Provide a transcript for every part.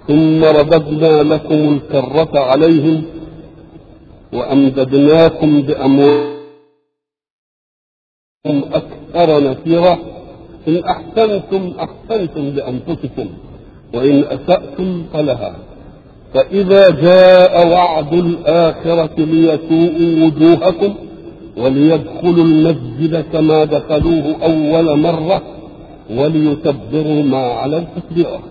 ثم رددنا لكم الكرة عليهم وأمددناكم بأموال أكثر نفيرا إن أحسنتم أحسنتم لأنفسكم وإن أسأتم فلها فإذا جاء وعد الآخرة ليسوءوا وجوهكم وليدخلوا المسجد كما دخلوه أول مرة وليتبروا ما علوا تتبيرا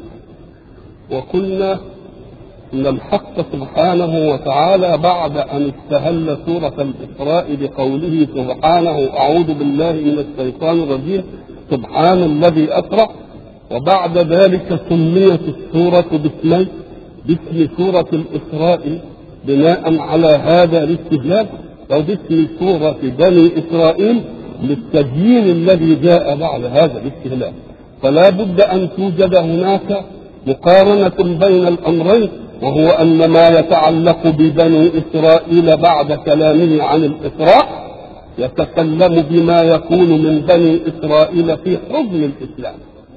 وقلنا ان الحق سبحانه وتعالى بعد ان استهل سوره الاسراء بقوله سبحانه اعوذ بالله من الشيطان الرجيم سبحان الذي اسرى وبعد ذلك سميت السوره باسمين باسم سوره الاسراء بناء على هذا الاستهلال وباسم سوره بني اسرائيل للتبيين الذي جاء بعد هذا الاستهلال فلا بد ان توجد هناك مقارنه بين الامرين وهو أن ما يتعلق ببني إسرائيل بعد كلامه عن الإسراء يتكلم بما يكون من بني إسرائيل في حضن الإسلام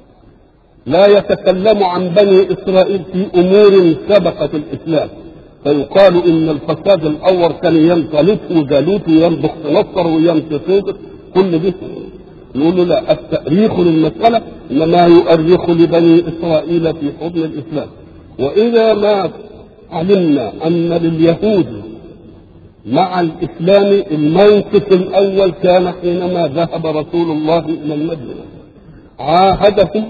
لا يتكلم عن بني إسرائيل في أمور سبقت الإسلام فيقال إن الفساد الأول كان ينطلق وجالوت وينضخ نصر وينتصر كل ده نقول له لا التأريخ للمسألة إنما يؤرخ لبني إسرائيل في حضن الإسلام وإذا ما علمنا أن لليهود مع الإسلام الموقف الأول كان حينما ذهب رسول الله إلى المدينة عاهدهم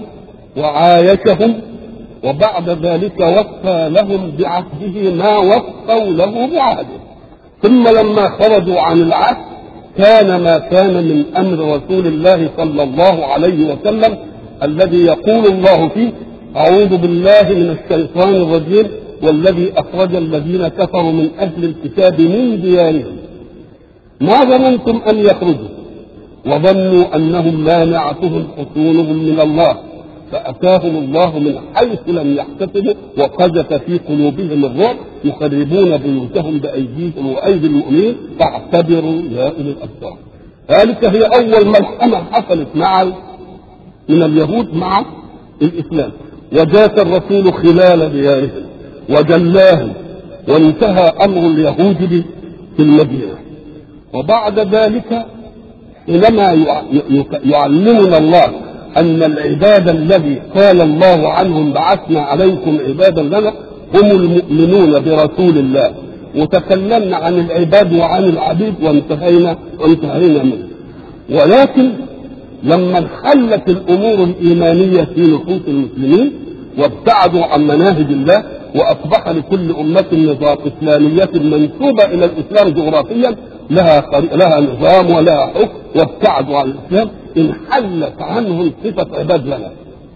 وعايشهم وبعد ذلك وفى لهم بعهده ما وفوا له بعهده ثم لما خرجوا عن العهد كان ما كان من أمر رسول الله صلى الله عليه وسلم الذي يقول الله فيه أعوذ بالله من الشيطان الرجيم والذي أخرج الذين كفروا من أهل الكتاب من ديارهم ما ظننتم أن يخرجوا وظنوا أنهم مانعتهم حصونهم من الله فأتاهم الله من حيث لم يحتسبوا وقذف في قلوبهم الرعب يخربون بيوتهم بأيديهم وأيدي المؤمنين فاعتبروا يا أولي الأبصار ذلك هي أول ملحمة حصلت مع من اليهود مع الإسلام وجاء الرسول خلال ديارهم وجلاهم وانتهى امر اليهود في المدينه وبعد ذلك حينما يعلمنا الله ان العباد الذي قال الله عنهم بعثنا عليكم عبادا لنا هم المؤمنون برسول الله وتكلمنا عن العباد وعن العبيد وانتهينا وانتهينا منه ولكن لما انحلت الامور الايمانيه في نفوس المسلمين وابتعدوا عن مناهج الله واصبح لكل امه نظام اسلاميه منسوبه الى الاسلام جغرافيا لها لها نظام ولها حكم وابتعدوا عن الاسلام انحلت عنهم صفه عباد لنا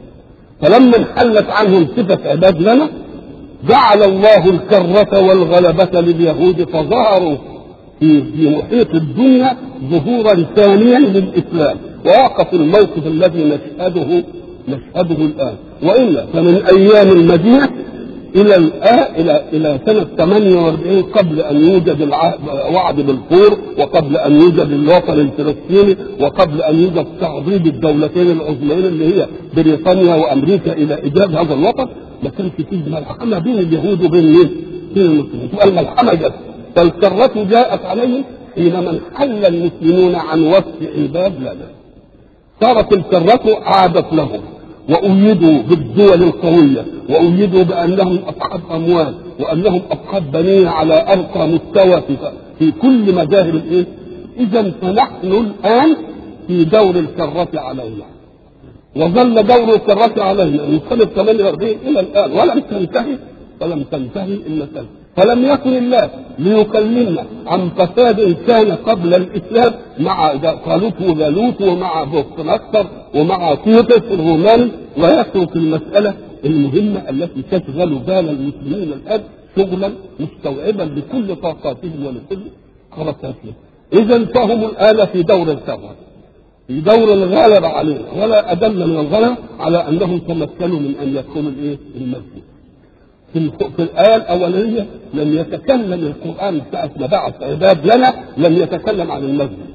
فلما انحلت عنهم صفه عباد لنا جعل الله الكرة والغلبة لليهود فظهروا في في محيط الدنيا ظهورا ثانيا للاسلام ووقف الموقف الذي نشهده نشهده الان والا فمن ايام المدينه الى الان الى الى سنه 48 قبل ان يوجد الوعد بالفور وقبل ان يوجد الوطن الفلسطيني وقبل ان يوجد تعضيد الدولتين العظميين اللي هي بريطانيا وامريكا الى ايجاد هذا الوطن ما كانش فيه ملحمه بين اليهود وبين مين؟ بين المسلمين تبقى الملحمه جت فالكرة جاءت عليهم حينما انحل المسلمون عن وصف عباد لنا صارت الكرة عادت لهم وأيدوا بالدول القوية وأيدوا بأنهم أصحاب أموال وأنهم أصحاب بنين على أرقى مستوى في, في كل مجاهر الإيه؟ إذا فنحن الآن في دور الكرة علينا وظل دور الكرة علينا من سنة 48 إلى الآن ولم تنتهي ولم تنتهي إلا سنة فلم يكن الله ليكلمنا عن فساد كان قبل الاسلام مع طالوت وجالوت ومع بوخت نصر ومع تيتس الروماني ويترك المساله المهمه التي تشغل بال المسلمين الان شغلا مستوعبا لكل طاقاتهم ولكل حركاتهم اذا فهم الان في دور الثغر في دور الغلبة علينا ولا أدل من الغلبة على أنهم تمكنوا من أن يدخلوا الإيه؟ المسجد في, في الآية الأولية لم يتكلم القرآن ساعة ما بعث عباد لنا لم يتكلم عن المسجد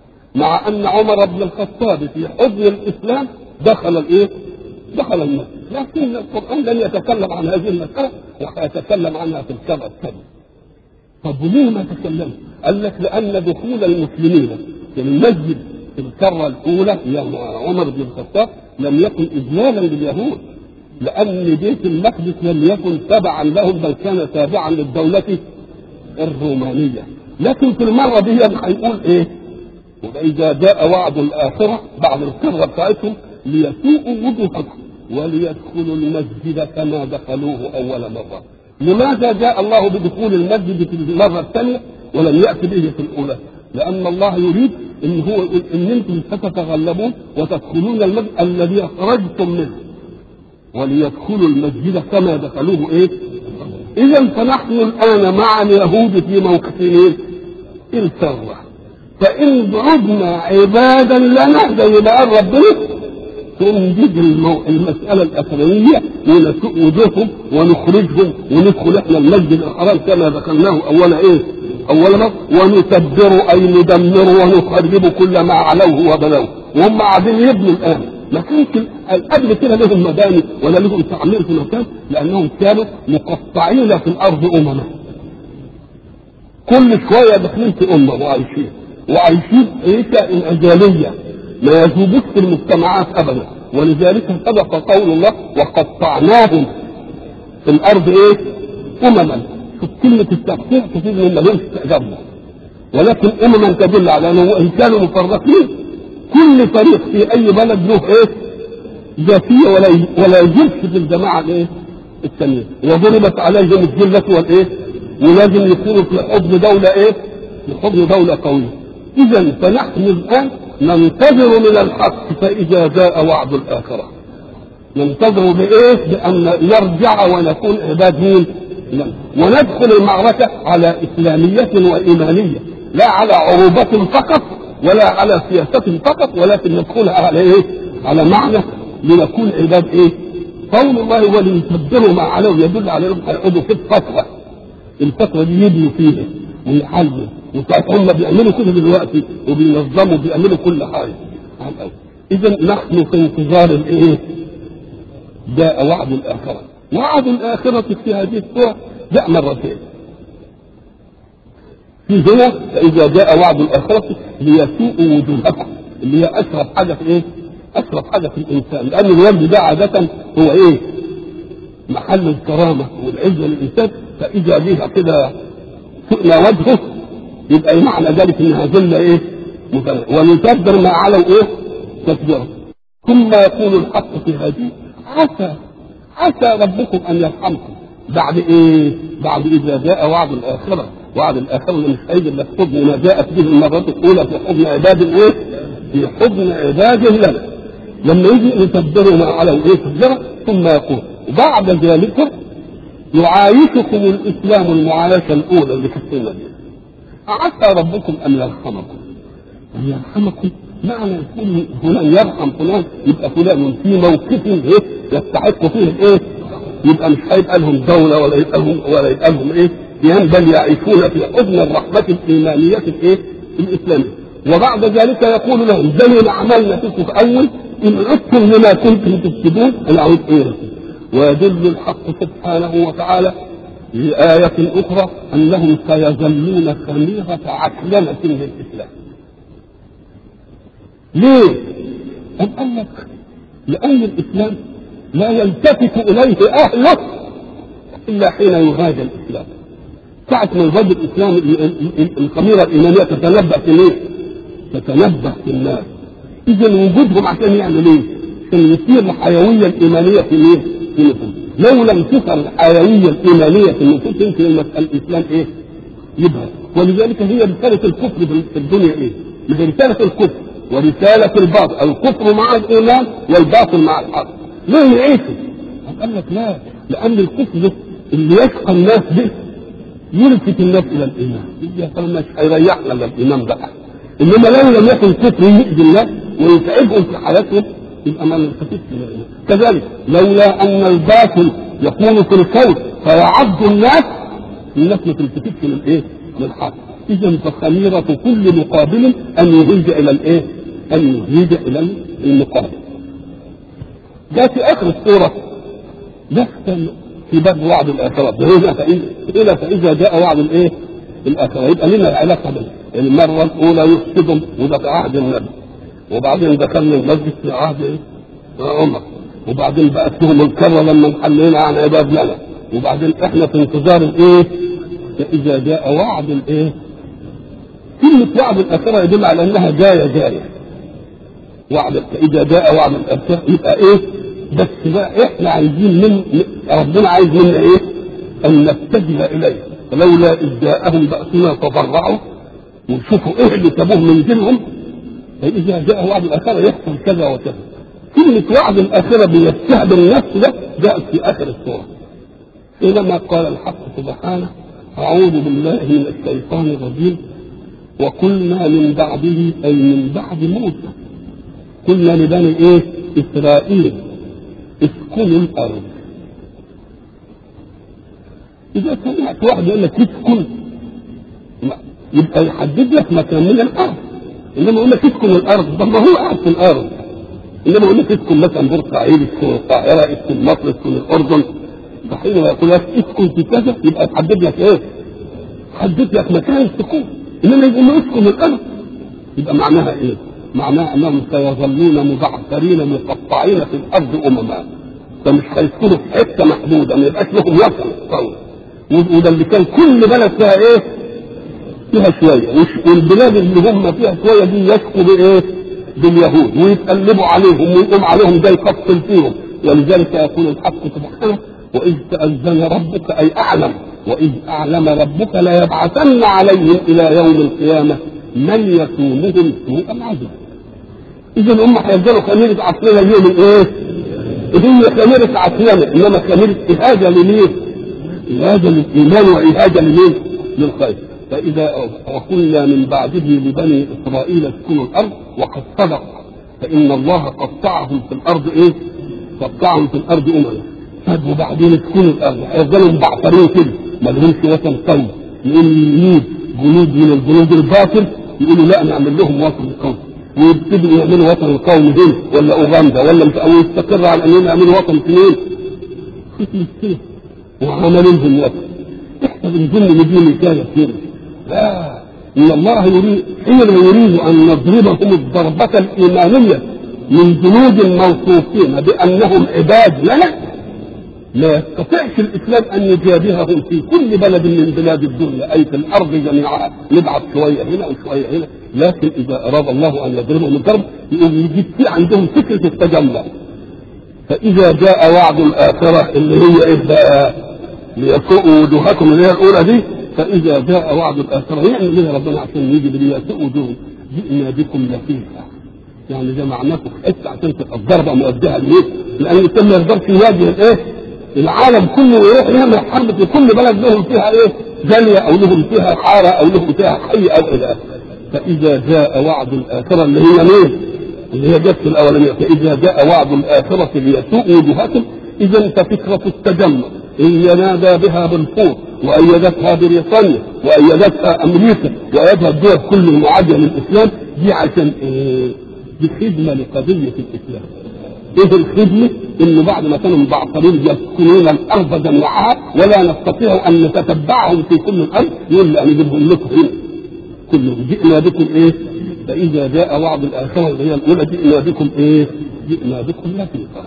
مع أن عمر بن الخطاب في حضن الإسلام دخل الإيه؟ دخل المسجد لكن القرآن لم يتكلم عن هذه المسألة وسيتكلم عنها في الكرة الثانية طب وليه ما تكلم؟ قال لك لأن دخول المسلمين في المسجد في الكرة الأولى يا عمر بن الخطاب لم يكن إذلالا لليهود لأن بيت المقدس لم يكن تبعا لهم بل كان تابعا للدولة الرومانية لكن في المرة دي هيقول إيه؟ وإذا جاء وعد الآخرة بعد الكرة بتاعتهم ليسوءوا وجوهكم وليدخلوا المسجد كما دخلوه أول مرة لماذا جاء الله بدخول المسجد في المرة الثانية ولم يأتي به في الأولى لأن الله يريد إن هو يقول إن أنتم ستتغلبون وتدخلون المسجد الذي أخرجتم منه وليدخلوا المسجد كما دخلوه إيه؟ إذا فنحن الآن مع اليهود في موقف إيه؟ الكرة فإن عدنا عبادا لنا زي ما قال ربنا تنجد المو... المسألة الأخرانية ونسوء وجوههم ونخرجهم وندخل احنا المسجد الحرام كما ذكرناه أول إيه؟ أول مرة ونتبر أي ندمر ونخرب كل ما علوه وبلوه وهم قاعدين يبنوا الآن ما كانش قبل كده لهم مباني ولا لهم تعمير في مكان لأنهم كانوا مقطعين في الأرض أمما كل شوية داخلين في أمة وعايشين وعايشين عيشة الأجالية ما يذوبوش في المجتمعات ابدا ولذلك سبق قول الله وقطعناهم في الارض ايه؟ امما شوف كلمه التقطيع تفيد ان لهمش تجمع ولكن امما تدل على انه ان كانوا مفرقين كل فريق في اي بلد له ايه؟ ذاتيه ولا ولا يجبش في الجماعه الايه؟ الثانيه وضربت عليهم الذله والايه؟ ولازم يكونوا في حضن دوله ايه؟ في حضن دوله قويه اذا فنحن الان ننتظر من الحق فإذا جاء وعد الآخرة ننتظر بإيه؟ بأن نرجع ونكون عباد مين؟ وندخل المعركة على إسلامية وإيمانية لا على عروبة فقط ولا على سياسة فقط ولكن ندخلها على إيه؟ على معنى لنكون عباد إيه؟ قول الله وليتبروا ما علوا يدل على انهم هيقعدوا في الفترة الفترة دي يبنوا فيها ويحلوا وساعات هم بيعملوا كده دلوقتي وبينظموا بيعملوا كل حاجه اذا نحن في انتظار الايه؟ جاء وعد الاخره وعد الاخره في هذه السوره جاء مرتين في هنا فاذا جاء وعد الاخره ليسوء وجوهكم اللي هي اشرف حاجه في ايه؟ اشرف حاجه في الانسان لان الوجه ده عاده هو ايه؟ محل الكرامه والعزه للانسان فاذا جه كده سئنا وجهه يبقى معنى ذلك انها ذله ايه؟ ونكبر ما علوا ايه؟ تكبيرا ثم يقول الحق في هذه عسى عسى ربكم ان يرحمكم بعد ايه؟ بعد اذا جاء وعد الاخره وعد الاخره مش هيجي الا في حضن ما جاءت به المرات الاولى في حضن عباد الايه؟ في حضن عباد لنا لما يجي يكبروا ما علوا ايه تكبيرا ثم يقول بعد ذلك يعايشكم الاسلام المعايشه الاولى اللي كانت دي عسى ربكم ان يرحمكم ان يرحمكم معنى يكون فلان يرحم فلان يبقى فلان في موقف ايه يستحق فيه الايه يبقى مش هيبقى لهم دوله ولا يبقى لهم ولا يبقى لهم ايه قيام بل يعيشون في حضن الرحمه الايمانيه الايه الاسلاميه وبعد ذلك يقول لهم زي ما عملنا فيكم في اول ان عدتم لما كنتم تفسدون انا اعود ايه ويدل الحق سبحانه وتعالى في آية أخرى أنهم سيظلون خميرة عكلمة للإسلام. ليه؟ أم قال لك لأن الإسلام لا يلتفت إليه أهله إلا حين يهاجى الإسلام. ساعة ما يهاجى الإسلام الخميرة الإيمانية تتنبأ في ليه؟ تتنبأ في الناس. إذا وجودهم عشان يعمل إيه؟ عشان يثير الحيوية الإيمانية في ليه؟ في نفسهم. لو لم تظهر الحيويه الايمانيه في النفوس يمكن المساله الاسلام ايه؟ يبهر ولذلك هي رساله الكفر في الدنيا ايه؟ هي رساله الكفر ورساله الباطل الكفر مع الايمان والباطل مع الحق ليه يعيشوا؟ قال لك لا لان الكفر ده اللي يشقى الناس به يلفت الناس الى الايمان يا ترى مش هيريحنا الا الايمان بقى انما لو لم يكن كفر يؤذي الناس ويتعبهم في حياتهم يبقى ما نلتفتش اليه كذلك لولا ان الباطل يكون في الكون فيعض الناس الناس ما تلتفتش للايه؟ للحق اذا فخميره كل مقابل ان يهيج الى الايه؟ ان يهيج الى المقابل ده في اخر السوره ده كان في باب وعد الاخره هنا فإذا فاذا جاء وعد الايه؟ الاخره يبقى لنا علاقه به المره الاولى يفسدهم وده في عهد النبي وبعدين دخلنا المسجد في عهد ايه؟ عمر وبعدين بقت لهم الكره لما انحلينا عن عباد لنا وبعدين احنا في انتظار الايه؟ فاذا جاء وعد الايه؟ كلمة وعد الآخرة يدل على أنها جاية جاية. وعد إذا جاء وعد الآخرة يبقى إيه؟ بس بقى إحنا عايزين من ربنا عايز منا إيه؟ أن نتجه إليه فلولا إذ جاءهم بأسنا تضرعوا وشوفوا إيه اللي سابوه من دينهم فإذا جاء وعد الآخرة يحصل كذا وكذا. كلمة وعد الآخرة بيستهدر النفس ده جاءت في آخر السورة. حينما قال الحق سبحانه أعوذ بالله من الشيطان الرجيم وقلنا من بعده أي من بعد موسى قلنا لبني إيه إسرائيل اسكنوا الأرض إذا سمعت واحد يقول لك اسكن يبقى يحدد لك مكان من الأرض إنما يقول لك اسكن الأرض طب ما هو قاعد في الأرض إنما يقول لك اسكن مثلا بورسعيد اسكن القاهرة اسكن مصر اسكن الأردن فحين يقول لك اسكن في كذا يبقى تحدد لك إيه؟ تحدد لك مكان السكون انما يقول له اسكن الارض يبقى معناها ايه؟ معناها انهم سيظلون مبعثرين مقطعين في الارض امما فمش هيسكنوا في حته محدوده ما يبقاش لهم وطن قوي وده اللي كان كل بلد فيها ايه؟ فيها شويه والبلاد اللي هم فيها شويه دي يشكوا بايه؟ باليهود ويتقلبوا عليهم ويقوم عليهم ده يقتل فيهم ولذلك يقول الحق سبحانه واذ تاذن ربك اي اعلم وإذ أعلم ربك ليبعثن عليهم إلى يوم القيامة من يكونهم سوء العذاب. إذا هم هيفضلوا خميرة عقلنا اليوم الإيه؟ هي خميرة عقلنا إنما خميرة إهاجة لمين؟ إهاجة للإيمان وإهاجة لمين؟ للخير. فإذا وقلنا من بعده لبني إسرائيل اسكنوا الأرض وقد صدق فإن الله قطعهم في الأرض إيه؟ قطعهم في الأرض أمما. طب وبعدين تكون الارض هيفضلوا مبعثرين كده ما لهمش وطن قوي يقول يجيب جنود من الجنود الباطل يقولوا لا نعمل لهم وطن قوي ويبتدوا يعملوا وطن القومي هنا ولا اوغندا ولا مش او يستقر على انهم يعملوا وطن فين؟ في وعملوا لهم وطن احنا بنظن ان دي مثال كده لا ان الله يريد حين يريد ان نضربهم الضربه الايمانيه من جنود موصوفين بانهم عباد لنا لا يستطيعش الاسلام ان يجابههم في كل بلد من بلاد الدنيا اي في الارض جميعها نبعث شويه هنا وشويه هنا لكن اذا اراد الله ان يضربهم الضرب يقوم يجيب في عندهم فكره التجمع فاذا جاء وعد الاخره اللي هي ايه بقى ليسوءوا وجوهكم اللي هي الاولى دي فاذا جاء وعد الاخره يعمل ايه ربنا عشان يجي ليسوء وجوههم جئنا بكم لفيفا يعني جمعناكم في حته عشان تبقى الضربه موجهه ليه؟ لان الانسان ما يقدرش يواجه الايه؟ العالم كله يروح يعمل حرب في كل بلد لهم فيها ايه؟ جاليه او لهم فيها حاره او لهم فيها حي او الى اخره. فاذا جاء وعد الاخره اللي هي مين؟ اللي هي جت في الاولانيه فاذا جاء وعد الاخره ليسوء وجوهكم اذا ففكره التجمع هي نادى بها بالفور وايدتها بريطانيا وايدتها امريكا وايدها الدول كل المعاديه للاسلام دي عشان ايه؟ دي خدمه لقضيه الاسلام. ايه الخدمه؟ انه بعد ما كانوا مبعثرين يسكنون الارض جميعها ولا نستطيع ان نتتبعهم في كل الارض يقول لي انا اجيبهم لكم هنا كلهم جئنا بكم ايه؟ فاذا جاء وعد الاخره اللي هي الاولى جئنا بكم ايه؟ جئنا بكم لطيفا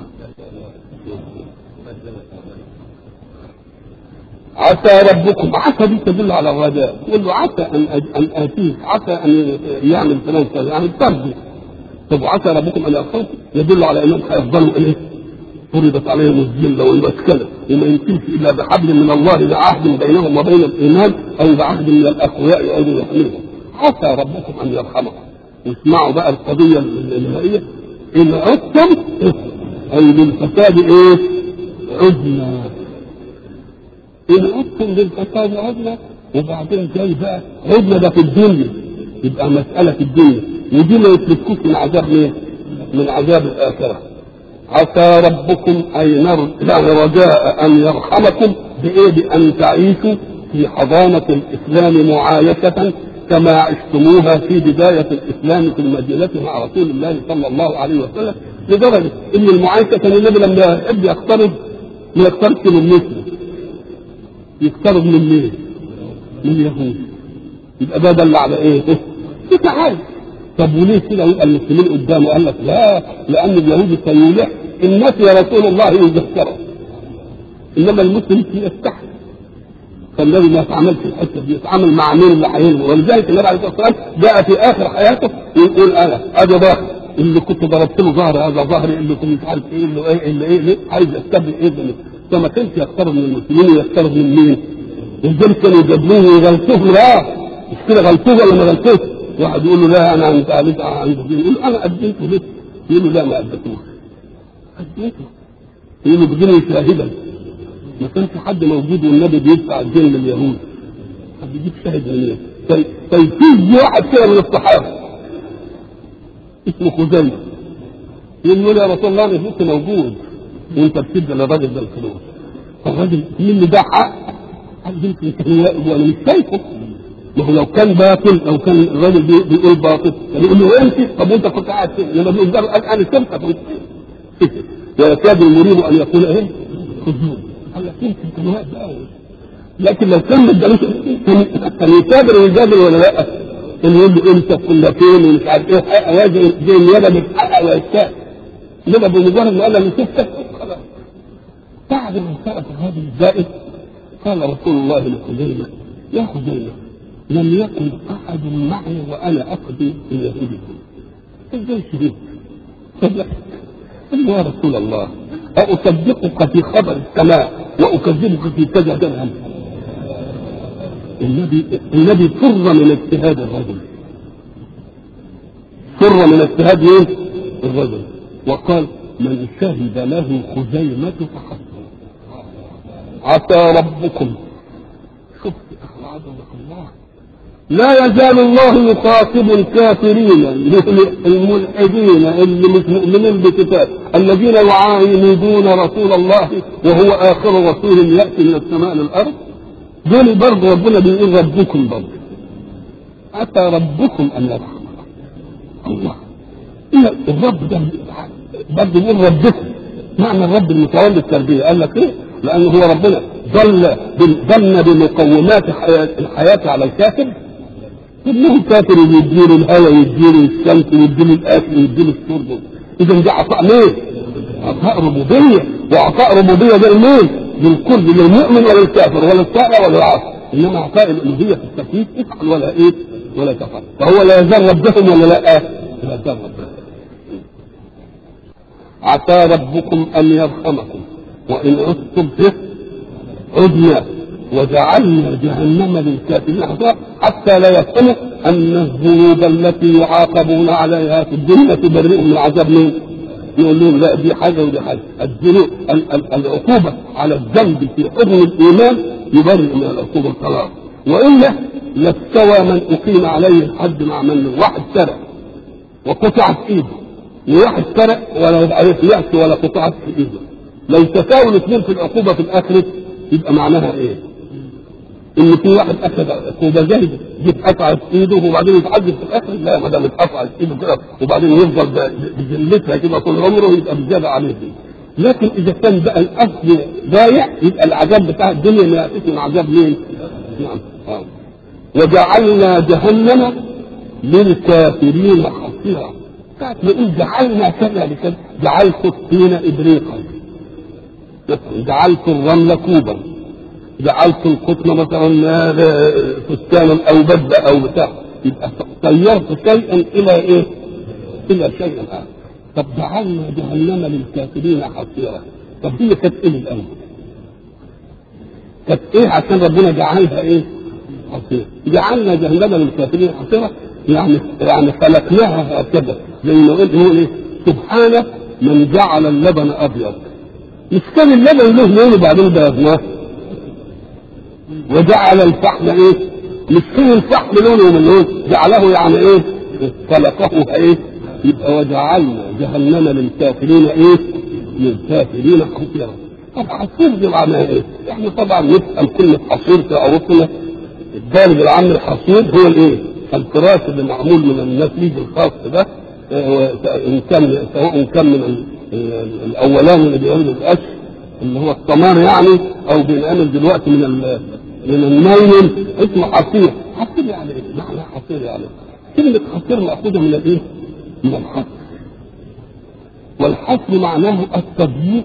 عسى ربكم عسى دي تدل على الرجاء يقول له عسى ان ان اتيك عسى ان يعمل فلان كذا يعني ترجو طب وعسى ربكم ان يغفركم يدل على انهم هيفضلوا ايه؟ فرضت عليهم الذله والمسكنه وما يمكنش الا بحبل من الله بعهد بينهم وبين الايمان او بعهد من الاقوياء ايضا يحملهم عسى ربكم ان يرحمكم واسمعوا بقى القضيه النهائيه ان عدتم اي للفساد ايه؟ عدنا ان عدتم للفساد عدنا وبعدين جاي بقى عدنا ده في الدنيا يبقى مساله في الدنيا ودي ما يتركوش من عذاب مين؟ من عذاب الاخره عسى ربكم أي نر يعني رجاء أن يرحمكم بإيه؟ بأن تعيشوا في حضانة الإسلام معايشة كما عشتموها في بداية الإسلام في المدينة مع رسول الله صلى الله عليه وسلم لدرجة إن المعايشة كان النبي لما يحب يقترب ما يقتربش من مثله يقترب من مين؟ من اليهود يبقى ده دل على ايه؟ تعال طب وليه كده يبقى المسلمين قدامه قال لك لا لان اليهود سيولح ان نسي رسول الله يذكره انما المسلم يستحي فالنبي ما يتعاملش الحته دي يتعامل مع مين اللي هيلمه ولذلك النبي عليه الصلاه والسلام جاء في اخر حياته يقول انا ادي ظهر اللي كنت ضربت له ظهري هذا ظهري اللي كنت مش عارف ايه اللي ايه اللي ايه ليه عايز يستبدل ايه ده فما كانش يقترب من المسلمين ويقترب من مين؟ لذلك كانوا يجادلوه ويغلطوه لا مش كده غلطوه ولا ما غلطوش؟ واحد يقول له لا انا انت عليك عند الدين يقول له انا اديته ليه؟ يقول له لا ما اديتوش اديته يقول له بدين شاهدا ما كانش حد موجود والنبي بيدفع الدين لليهود طب يجيب شاهد منين؟ طيب طيب في واحد كده من الصحابه اسمه خزيمه يقول له يا رسول الله انا كنت موجود وانت بتدي للراجل ده الفلوس فالراجل مين اللي ده حق؟ قال يمكن كان واقف وانا مش شايفه ما هو لو كان باطل لو كان الراجل بي- بيقول باطل كان يقول له انت طب وانت كنت قاعد فين؟ لما بيقول ده قال انا سبتك كنت فين؟ ويكاد المريب ان يقول ايه؟ خذوه قال لك يمكن كان واقف بقى لكن لو كان ما ادالوش كان كان يتاجر ويجادل ولا لا؟ كان يقول له انت كنا فين ومش عارف ايه حق واجه زي اليد بتحقق ويشتاق انما بمجرد ما قال انا سبتك خلاص بعد ما انتهت هذه الزائد قال رسول الله لخزيمه يا خزيمه لم يكن احد معي وانا اقضي اليهودكم ازاي شهيد صدقت قال له يا رسول الله أصدقك في خبر السماء وأكذبك في كذا درهم النبي النبي فر من اجتهاد الرجل فر من اجتهاد مين؟ الرجل وقال من شهد له خزيمة فحسبه عسى ربكم شفت أخلاق الله لا يزال الله يخاطب الكافرين الملحدين اللي مش مؤمنين بكتاب الذين يعاندون رسول الله وهو اخر رسول ياتي من السماء للارض دول برضه ربنا بيقول ربكم برضه اتى ربكم ان يرحم الله إيه الرب ده برضه بيقول ربكم معنى الرب المتولي التربيه قال لك ايه؟ لانه هو ربنا ظل ظن بمقومات حياة الحياه على الكافر كلهم كافر يديله الهواء يديله الشمس يديله الاكل يديله الشرب اذا ده عطاء مين؟ عطاء ربوبيه وعطاء ربوبيه ده لمين؟ للكل للمؤمن ولا الكافر ولا الطائع ولا العاصي انما عطاء الالوهيه في التكليف افعل ولا ايه؟ ولا تفعل فهو لا يزال ربكم ولا لا؟ لا يزال ربكم عسى ربكم ان يرحمكم وان عدتم به عدنا وجعلنا جهنم للكافرين حصى حتى لا يفهموا ان الذنوب التي يعاقبون عليها في الدنيا تبرئهم من عذاب مين؟ يقول لهم لا دي حاجه ودي حاجه الذنوب ال- ال- العقوبه على الذنب في حكم الايمان يبرئ من العقوبه الخلاص والا لاستوى من اقيم عليه الحد مع من واحد سرق وقطعت ايده وواحد سرق ولا عليه يأتي ولا قطعت في ايده لو تساووا الاثنين في العقوبه في الاخره يبقى معناها ايه؟ ان في واحد اخذ عقوبه جاهزه دي اتقطعت ايده وبعدين يتعذب في الاخر لا ما دام اتقطعت ايده كده وبعدين يفضل ب- بذلتها كده طول عمره يبقى بزياده عليه دي لكن اذا كان بقى الاصل ضايع يبقى العذاب بتاع الدنيا ما ياتيش من عذاب مين؟ نعم آه. وجعلنا جهنم للكافرين حصيرا ساعة ما يقول جعلنا كذا لكذا جعلت الطين ابريقا مثلا جعلت الرمل كوبا جعلت القطن مثلا فستانا او بدله او بتاع يبقى طيرت شيئا الى ايه؟ الى شيء اخر طب جعلنا جهنم للكافرين حصيرا طب هي كانت ايه الاول؟ كانت ايه عشان ربنا جعلها ايه؟ حصيرا جعلنا جهنم للكافرين حصيرا يعني يعني خلقناها هكذا زي ما قلت نقول ايه؟ سبحان من جعل اللبن ابيض مش كان اللبن له لون وبعدين بيضناه وجعل الفحم ايه؟ مش كان الفحم لونه من لون جعله يعني ايه؟ خلقه ايه؟ يبقى وجعلنا جهنم للكافرين ايه؟ للكافرين حصيرا طبعا حصير دي معناها ايه؟ احنا طبعا نفهم كلمة حصير في عروقنا الدارج العام الحصير هو الايه؟ الفراش اللي معمول من النسيج الخاص ده اه، ان كان سواء كان من ال- ال- الاولاني اللي بيعملوا القش اللي هو التمر يعني او بينعمل دلوقتي من ال من النايلون اسمه حصير حصير يعني ايه؟ معنى حصير يعني كلمة حصير مأخوذة من الايه؟ من الحصر والحصر معناه التضييق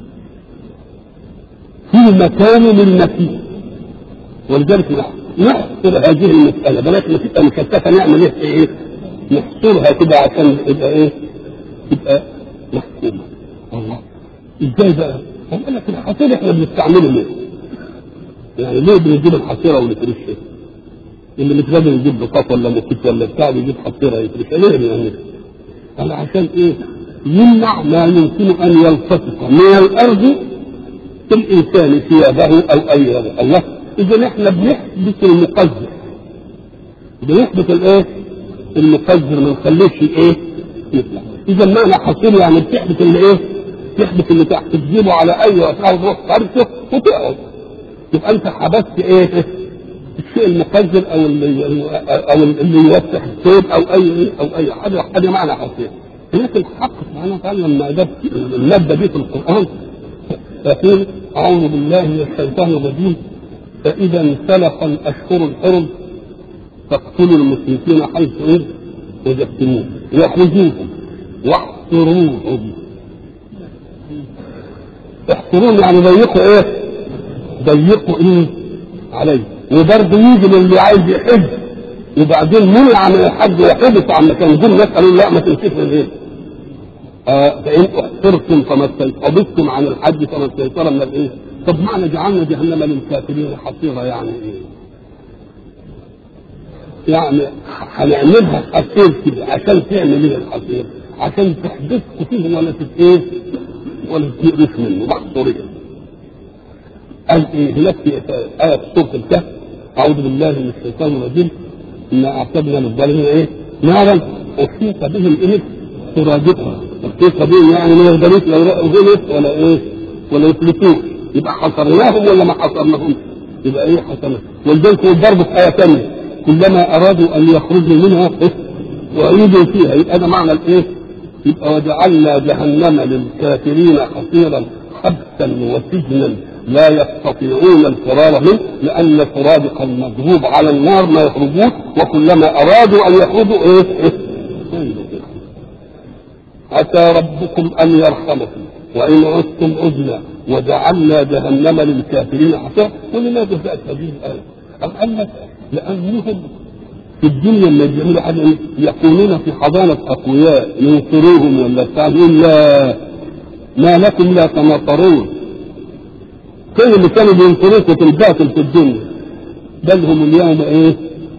في مكان للمكين ولذلك نحصر هذه المسألة بلاش ما تبقى مكثفة نعمل ايه ايه؟ نحصرها كده عشان يبقى ايه؟ تبقى محكومة الله ازاي بقى؟ قال لك الحصير احنا بنستعمله ليه؟ يعني ليه بنجيب الحصيرة ونفرشها؟ اللي متغادر يجيب بساط ولا مكيف ولا بتاع يجيب حصيرة يفرشها ليه بيعمل قال عشان ايه؟ يمنع ما يمكن ان يلتصق من الارض في الانسان ثيابه او اي الله اذا احنا بنحبس المقذر بنحبس الايه؟ المقذر ما نخليش ايه؟ يطلع اذا معنى حصير يعني بتحبس اللي ايه؟ تحبس اللي تحت تجيبه على اي وقت تروح ترسه وتقعد يبقى انت حبست ايه؟ الشيء المقذر او اللي او اللي يوسخ الثوب او اي او اي حاجه حاجه معنى حصير هناك الحق سبحانه وتعالى لما جاب الماده دي في القران يقول اعوذ بالله من الشيطان الرجيم فاذا انسلخ الاشهر الحرم فاقتلوا المشركين حيث ايه وجدتموهم وخذوهم واحصروهم احصروهم يعني ضيقوا ايه؟ ضيقوا ايه؟ عليه وبرضه يجي للي عايز يحج وبعدين منع من الحج وحبس عن مكان دول ناس قالوا لا ما تمشيش من هنا آه فإن أحصرتم فما حبستم عن الحج فما استيسر من الإيه؟ طب معنى جعلنا جهنم للكافرين حصيرة يعني إيه؟ يعني هنعملها حصير كده عشان تعمل ايه الحصير؟ عشان تحبسكم فيه ولا تت ايه؟ ولا تقرف منه محصورين. قال ايه هناك في آية في سورة الكهف أعوذ بالله من الشيطان الرجيم إنا أعتدنا للظالمين إيه؟ نارا أحيط بهم إيه؟ سرادقها أحيط بهم يعني ما يقدروش لا يروحوا هنا ولا إيه؟ ولا يفلتوش يبقى حصرناهم ولا ما حصرناهم؟ يبقى إيه حصرنا ولذلك برضه في آية ثانية كلما أرادوا أن يخرجوا منها إيه؟ وأعيدوا فيها يبقى ده معنى الإيه؟ يبقى وجعلنا جهنم للكافرين حصيرا حبسا وسجنا لا يستطيعون الفرار منه لأن سرادق المضروب على النار ما يخرجون وكلما أرادوا أن يخرجوا إيه؟ إيه؟ عسى ربكم أن يرحمكم وإن عدتم عدنا وجعلنا جهنم للكافرين حصيرا ولماذا جاءت هذه الآية؟ أم قال لك لأنهم في الدنيا لما يعملوا حاجة يكونون في حضانة أقوياء ينصروهم ولا بتاع يقول لا ما لكم لا تناصرون كل اللي كانوا بينصروكم في الباطل في الدنيا بل هم اليوم ايه؟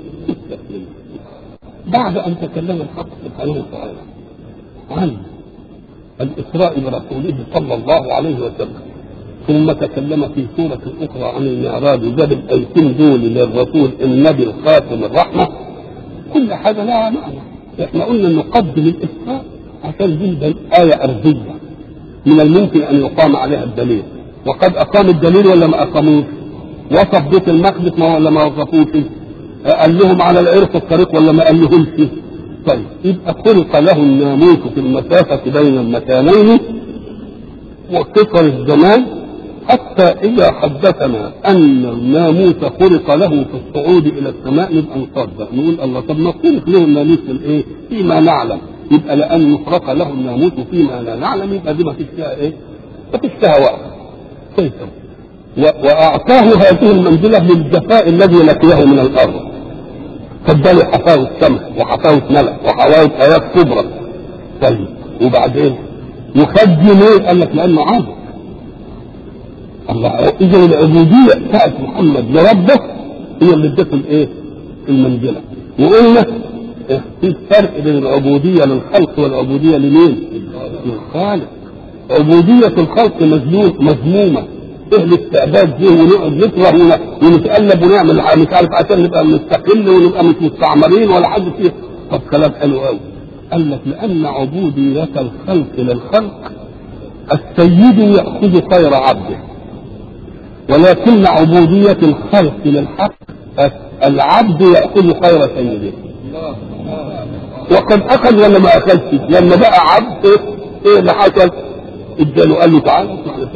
بعد ان تكلم الحق سبحانه وتعالى عن الاسراء برسوله صلى الله عليه وسلم ثم تكلم في سورة أخرى عن المعراج وجاب الآيتين دول للرسول النبي الخاتم الرحمة كل حاجة لها معنى احنا قلنا نقدم الإسراء عشان دي آية أرضية من الممكن أن يقام عليها الدليل وقد أقام الدليل ولا ما أقاموش وصف بيت المقدس ما ولا ما وصفوش قال لهم على العرق الطريق ولا ما قال لهمش طيب يبقى خلق له الناموس في المسافة بين المكانين وقصر الزمان حتى إذا حدثنا أن الناموس خلق له في الصعود إلى السماء نبقى نصدق نقول الله طب ما خلق له الناموس في الإيه؟ فيما نعلم يبقى لأن يخرق له الناموس فيما لا نعلم يبقى دي ما فيش فيها إيه؟ ما فيش فيها وقت كيف؟ وأعطاه هذه المنزلة للجفاء الذي لقيه من الأرض فاداله حفاوة سمح وحفاوة ملح وحفاوة آيات كبرى طيب وبعدين يخدم ايه؟ قال لك لأنه عابد الله اذا العبوديه بتاعت محمد لربه هي اللي ادته الايه؟ المنزله وقلنا في فرق بين العبوديه للخلق والعبوديه لمين؟ للخالق عبوديه الخلق مذموم مذمومه ايه الاستعباد دي ونقعد نكره ونتقلب ونعمل مش عارف عشان نبقى مستقل ونبقى مش مستعمرين ولا حد فيه طب كلام حلو قوي قال لك لان عبوديه الخلق للخلق السيد ياخذ خير عبده ولكن عبودية الخلق للحق العبد يأخذ خير سيده وقد أخذ ولا ما أخذش لما بقى عبد إيه اللي حصل اداله قال له تعالى اطلع لفوق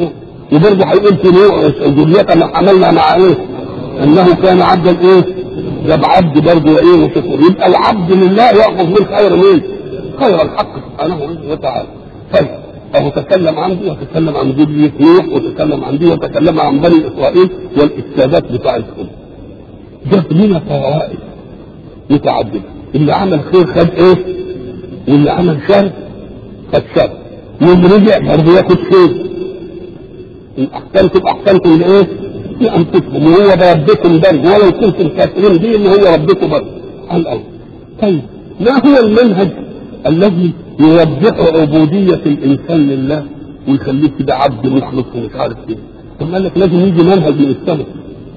وبرضه هيقول في نوح ذرية ما حملنا مع ايه؟ انه كان عبدا ايه؟ جاب عبد برضه وايه وشكر يبقى العبد لله ياخذ من خير مين؟ خير الحق سبحانه وتعالى طيب فهو تكلم عن دي وتكلم عن ذرية نوح وتكلم عن دي وتكلم عن بني اسرائيل والافسادات بتاعتهم جاب لنا فوائد متعدده اللي عمل خير خد ايه؟ واللي عمل شر خد شر واللي رجع برضه ياخد خير ان احسنتم احسنتم لايه؟ لانفسكم وهو بربكم برضه ولو كنتم كافرين به ان هو ربكم برضه على الاول طيب ما هو المنهج الذي يوضح عبودية الإنسان لله ويخليه كده عبد مخلص ومش عارف ايه ثم قال لك لازم يجي منهج من السماء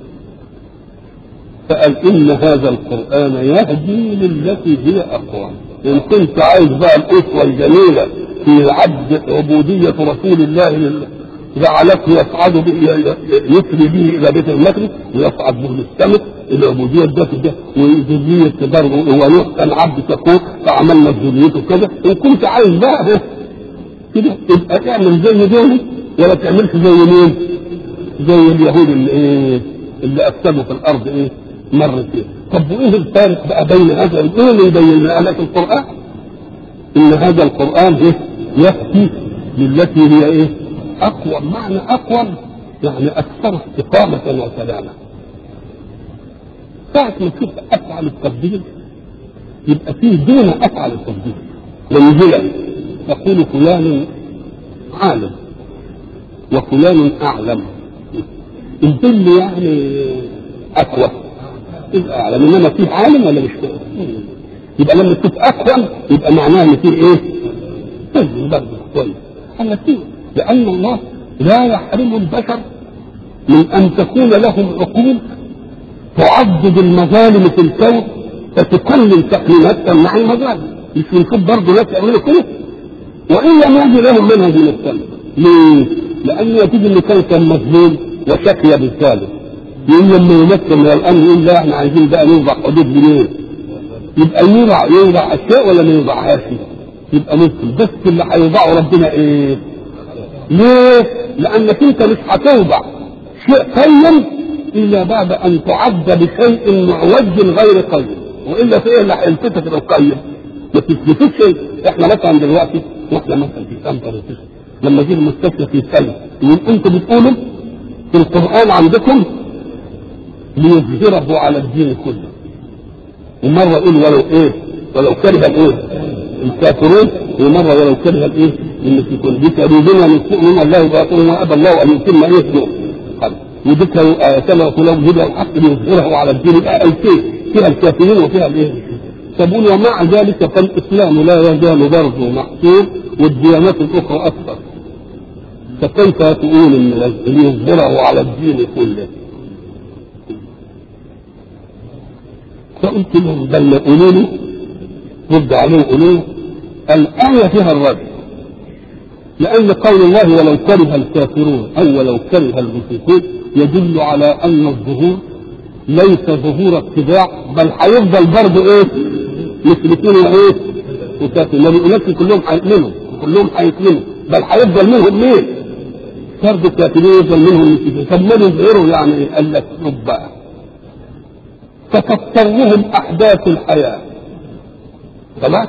فقال إن هذا القرآن يهدي للتي هي أقوى إن كنت عايز بقى الأسوة الجميلة في عبد عبودية رسول الله لله جعلته يصعد به يسري به الى بيت المقدس ويصعد به للسماء العبوديه الذات ده وذريه برضه ونوح كان عبد شكور فعملنا ذريته كذا ان كنت عايز بقى كده يبقى تعمل زي دول ولا تعملش زي مين؟ زي اليهود اللي ايه؟ اللي افسدوا في الارض ايه؟ مرتين طب وايه الفارق بقى بين هذا ايه اللي يبين لنا في القران؟ ان هذا القران ايه؟ ياتي للتي هي ايه؟ اقوى معنى اقوى يعني اكثر استقامة وسلامة ساعة ما تشوف افعل التفضيل يبقى فيه دون افعل التفضيل منزلة تقول فلان عالم وفلان اعلم الظل يعني اقوى يبقى اعلم انما فيه عالم ولا مش فيه يبقى لما تشوف اقوى يبقى معناه ان فيه ايه؟ برضه كويس على فيه لأن الله لا يحرم البشر من أن تكون لهم عقول تعدد المظالم في الكون فتقلل تقليلات تمنع المظالم مش بنشوف برضه ناس يعملوا كده وإن لم يجي لهم منهج من السماء ليه؟ لأن يجد اللي كان كان مظلوم وشكي بالظالم يقول لما يمثل من الأمر يقول لا احنا عايزين بقى نوضع حدود منين؟ يبقى يوضع يوضع أشياء ولا ما يوضعهاش؟ يبقى مثل بس اللي هيوضعه ربنا إيه؟ ليه؟ لأنك أنت مش هتوضع شيء قيم إلا بعد أن تعد بشيء معوج غير قيم وإلا في إيه اللي هيلفتك للقيم؟ ما تثبتش شيء إحنا مثلا دلوقتي وإحنا مثلا في سنتر لما جه المستشفى في سنة يقول أنتوا بتقولوا في القرآن عندكم ليظهره على الدين كله ومرة يقول ولو إيه ولو كره الإيه الكافرون ومرة ولو كره الإيه المشركون ذكر يريدون ان يؤمن الله باطل وابى الله ان يتم ايه وذكروا كما يقول له هدى الحق ليظهره على الدين يبقى ايتين فيها الكافرين وفيها الايه؟ تقول ومع ذلك فالاسلام لا يزال برضه محصور والديانات الاخرى اكثر فكيف تقول ان ليظهره على الدين كله؟ فقلت لهم بل قولوا له رد عليهم قولوا له الآية فيها الرد لأن قول الله ولو كره الكافرون أو ولو كره المشركون يدل على أن الظهور ليس ظهور اتباع بل هيفضل برضه إيه؟ مشركين وإيه؟ وكافرين ما بيقولكش كلهم هيؤمنوا كلهم هيؤمنوا بل هيفضل منهم مين؟ برضه كافرين يفضل منهم مشركين طب ما يظهروا يعني قال لك بقى فتضطرهم أحداث الحياة خلاص؟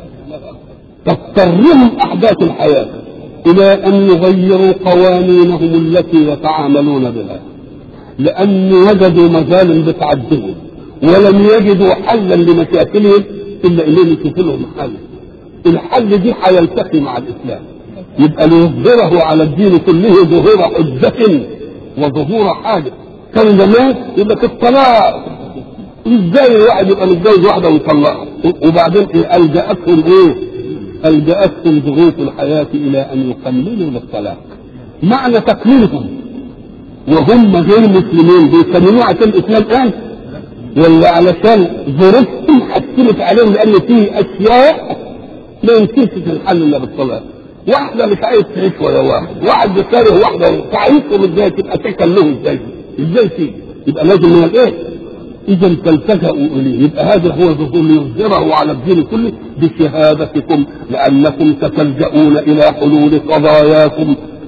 تضطرهم أحداث الحياة إلى أن يغيروا قوانينهم التي يتعاملون بها لأن وجدوا مجال بتعدهم ولم يجدوا حلا لمشاكلهم إلا إنهم يشوفوا لهم حل الحل دي هيلتقي مع الإسلام يبقى ليظهره على الدين كله ظهور حجة وظهور حاجة كان زمان يقول لك الطلاق ازاي الواحد يبقى متجوز واحدة ويطلقها وبعدين إيه ألجأتهم إيه؟ ألجأتهم ظروف الحياة إلى أن يقللوا للطلاق معنى تقليلهم وهم غير مسلمين بيسموه عشان الإسلام قال ولا علشان ظروفهم حكمت عليهم لأن فيه أشياء ما يمكنش تنحل إلا بالطلاق واحدة مش عايز تعيش ولا واحد واحد بيكره واحدة تعيشهم ازاي تبقى تكلمه ازاي ازاي تيجي يبقى لازم من الايه اذا تلتجأوا اليه يبقى هذا هو ظهور ليظهره على الدين كله بشهادتكم لانكم تتلجؤون الى حلول قضاياكم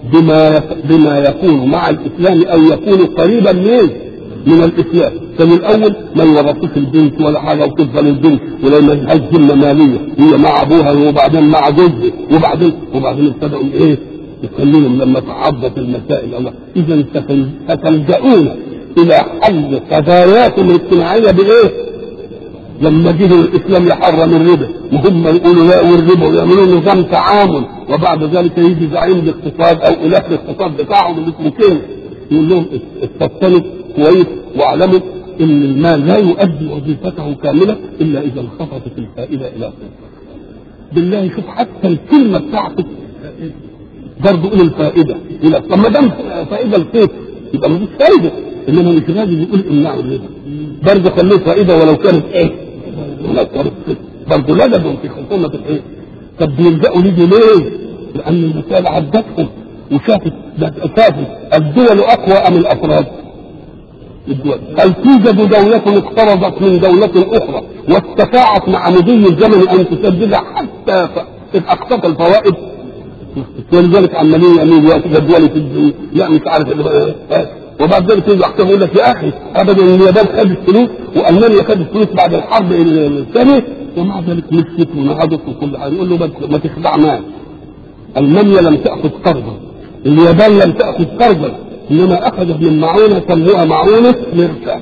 بما بما يكون مع الاسلام او يكون قريبا منه من الاسلام كان الاول ما يورطوش البنت ولا حاجه وتفضل البنت ولما لهاش ذمه ماليه هي مع ابوها وبعدين مع جوزها وبعدين وبعدين ابتدأوا ايه يخليهم لما تعضت المسائل الله اذا ستلجؤون الى حل قضاياكم الاجتماعيه بايه؟ لما جه الاسلام يحرم الربا وهم يقولوا لا والربا ويعملوا نظام تعامل وبعد ذلك يجي زعيم الاقتصاد او اله الاقتصاد بتاعهم اللي اسمه كينز يقول لهم استبطنوا كويس واعلموا ان المال لا يؤدي وظيفته كامله الا اذا انخفضت الفائده الى صفر. بالله شوف حتى الكلمه بتاعته برضه قول الفائده الى طب ما دام فائده الصفر يبقى مفيش فائده انما مش لازم يقول امنعوا الربا برضه خلوه فائده ولو كانت ايه؟ ولو كانت صفر برضه لدبهم في خصومه الايه؟ طب بيلجأوا ليه ليه؟ لان المسائل عدتهم وشافت شافت الدول اقوى ام الافراد؟ الدول هل توجد دولة اقترضت من دولة أخرى واستطاعت مع مضي الزمن أن تسدد حتى أقساط الفوائد ولذلك عمالين يعملوا وقت جدولة الدول لا مش عارف وبعد ذلك يجي يحكم يقول لك يا أخي أبدا اليابان خدت فلوس وألمانيا خدت فلوس بعد الحرب الثانية ومع ذلك مشيت ونهضت وكل حاجة يقول له بس ما تخدعناش ألمانيا لم تأخذ قرضا اليابان لم تأخذ قرضا انما اخذت من معونه سموها معونه مرسى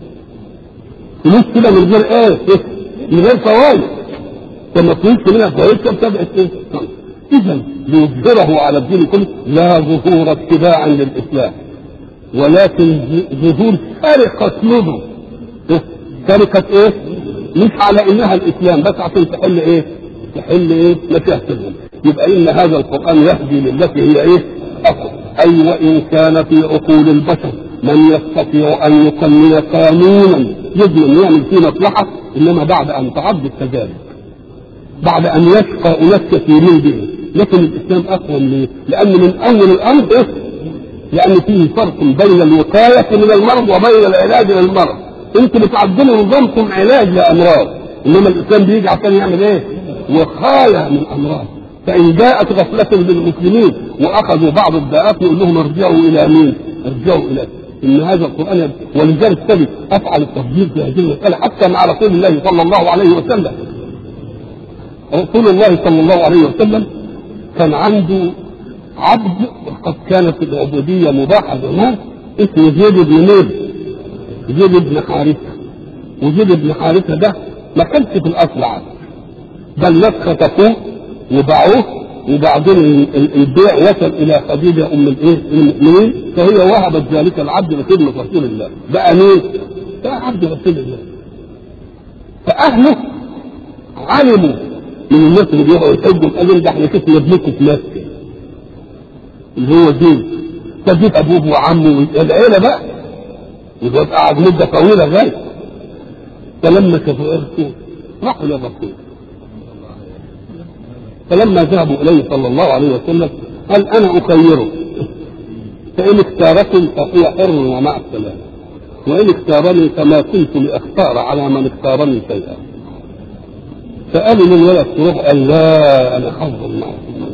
فلوس كده من غير ايه من غير فوائد لما فلوس منها فوائد تبعت ايه اذا ليظهره على الدين كله لا ظهور اتباعا للاسلام ولكن ظهور سرقة نظم سرقة ايه مش على انها الاسلام بس عشان تحل ايه تحل ايه مشاكلهم يبقى ان هذا القران يهدي للتي هي ايه اقوى أي وإن كان في عقول البشر من يستطيع أن يقنن قانونا يضمن يعمل فيه مصلحة إنما بعد أن تعد كذلك بعد أن يشقى أناس كثيرين به لكن الإسلام أقوى ليه؟ لأن من أول الأمر إيه؟ لأن فيه فرق بين الوقاية من المرض وبين العلاج للمرض أنتم بتعدلوا نظامكم علاج لأمراض إنما الإسلام بيجي عشان يعمل إيه؟ وقاية من أمراض فإن جاءت غفلة للمسلمين وأخذوا بعض الداءات يقول لهم ارجعوا إلى مين؟ ارجعوا إلى إن هذا القرآن ولذلك تجد أفعل التفضيل في هذه المسألة حتى مع رسول الله صلى الله عليه وسلم. رسول الله صلى الله عليه وسلم كان عنده عبد وقد كانت العبودية مباحة زمان اسمه زيد بن نير زيد بن حارثة وزيد بن حارثة ده ما كانش في الأصل عبد بل ناس خطفوه وباعوه وبعدين البيع وصل الى خديجه ام الايه المؤمنين فهي وهبت ذلك العبد لخدمه رسول الله بقى مين؟ بقى عبد رسول الله فاهله علموا من الناس اللي بيقعدوا يحجوا قالوا ده احنا شفنا ابنكم في مكه اللي هو زين فجيت ابوه وعمه العيله بقى يبقى قعد مده طويله غايه فلما شافوا الرسول راحوا للرسول فلما ذهبوا اليه صلى الله عليه وسلم قال انا اخيرك فان اختاركم فهو حر ومع السلام وان اختارني فما كنت لاختار على من اختارني شيئا فقالوا للولد تروح قال لا انا حظ مع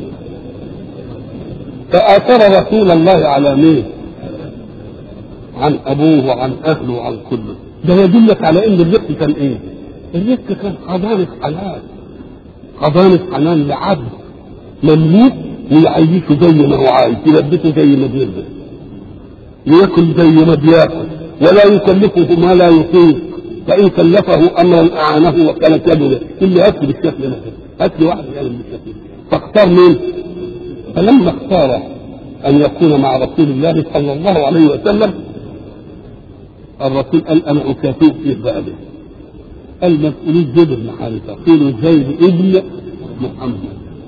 فاثر رسول الله على مين؟ عن ابوه وعن اهله وعن كله ده يدلك على ان الرزق كان ايه؟ الرزق كان حضانه حلال حضانة حنان لعبد مملوك ويعيشه زي ما هو عايز يلبسه زي ما بيلبس وياكل زي ما بياكل ولا يكلفه ما لا يطيق فإن كلفه أمرا أعانه وكانت يده اللي هات بالشكل ده هات لي واحد يعمل بالشكل فاختار مين؟ فلما اختار أن يكون مع رسول الله صلى الله عليه وسلم الرسول قال أنا أكافئ فيه بأبي المسؤولين زيد بن حارثة قيل زيد ابن محمد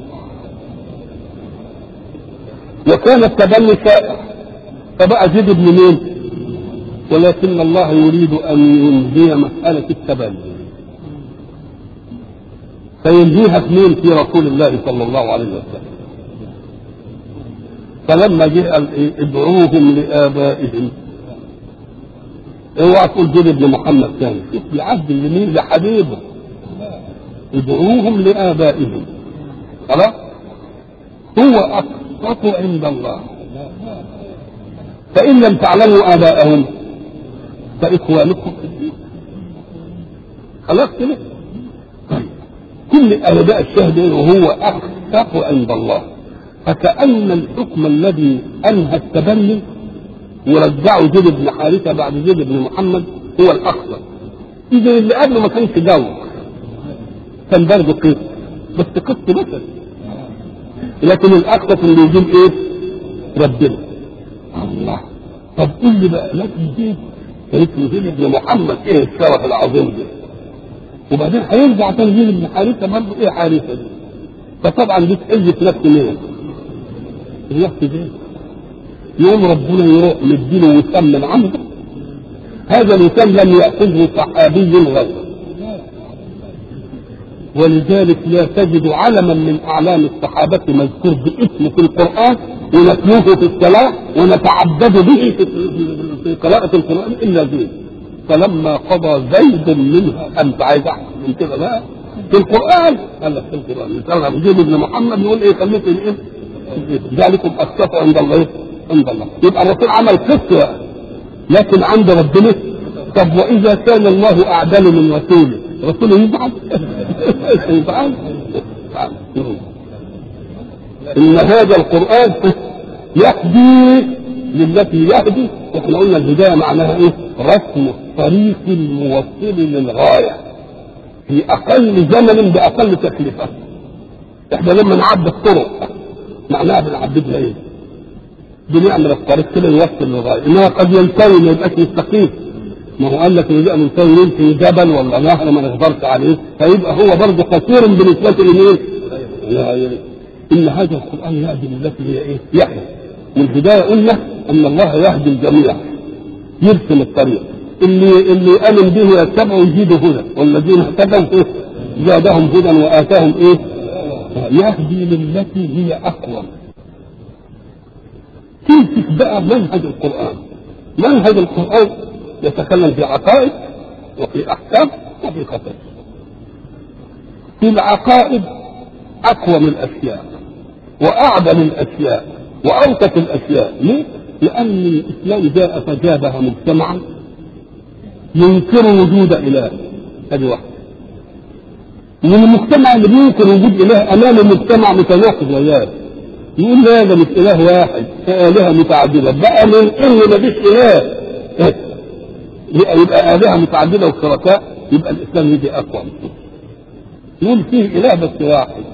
وكان التبني شائع فبقى زيد بن مين ولكن الله يريد أن ينهي مسألة التبني فينهيها في مين في رسول الله صلى الله عليه وسلم فلما جاء ادعوهم لآبائهم اوعى تقول زيد بن محمد ثاني شوف العبد اليمين لحبيبه ادعوهم لآبائهم خلاص هو أقسط عند الله فإن لم تعلموا آباءهم فإخوانكم في الدين خلاص كده طيب كل آباء الشهد وهو أخف عند الله فكأن الحكم الذي أنهى التبني ورجعه زيد بن حارثة بعد زيد بن محمد هو الأخطر إذا اللي قبله ما كانش جو كان برضه قسط بس قسط بشر لكن الأخطر اللي يجيب إيه؟ ربنا الله طب قول لي بقى لكن زيد كان اسمه زيد بن محمد إيه الشرف العظيم ده وبعدين هيرجع تاني زيد بن حارثة برضه إيه حارثة دي فطبعا دي تحل في نفس مين؟ النفس دي يوم ربنا يروح مديله وسام من عنده هذا الوسام لم يأخذه صحابي غيره ولذلك لا تجد علما من اعلام الصحابه مذكور باسمه في القران ونتلوه في الصلاه ونتعبد به في, في قراءه القران الا زيد فلما قضى زيد منها انت عايز احسن من كده بقى في القران قال لك في القران يترغب زيد بن محمد يقول ايه خليك ايه ذلكم اكثر عند الله إيه؟ عند الله يبقى الرسول عمل قصه لكن عند ربنا طب واذا كان الله اعدل من رسوله رسوله يزعل يزعل ان هذا القران يهدي للتي يهدي واحنا قلنا الهدايه معناها ايه؟ رسم الطريق الموصل للغايه في اقل زمن باقل تكلفه احنا لما نعبد الطرق معناها بنعبدها ايه؟ بنعمل الطريق كده يوصل للغايه انما قد ينتهي ما يبقاش مستقيم ما هو قال لك ان ده منتهي يمكن جبل ولا نهر ما نقدرش عليه فيبقى هو برضه قصير بالنسبه لمين؟ ان هذا القران يهدي للتي هي ايه؟ يحيى والبدايه قلنا ان الله يهدي الجميع يرسم الطريق اللي اللي امن به يتبعه يزيد هدى والذين اهتدوا زادهم هدى واتاهم ايه؟ يهدي للتي هي اقوم تمسك بقى منهج القران منهج القران يتكلم في عقائد وفي احكام وفي قصص في العقائد اقوم الاشياء واعدل الاشياء واوثق الاشياء ليه؟ لان الاسلام جاء فجابها مجتمعا ينكر وجود اله هذه واحده من المجتمع اللي بينكر وجود اله امام مجتمع متناقض وياه يقول لا ده مش اله واحد الهه متعدده بقى من ان مفيش اله يبقى الهه متعدده وشركاء يبقى الاسلام يجي اقوى يقول فيه اله بس واحد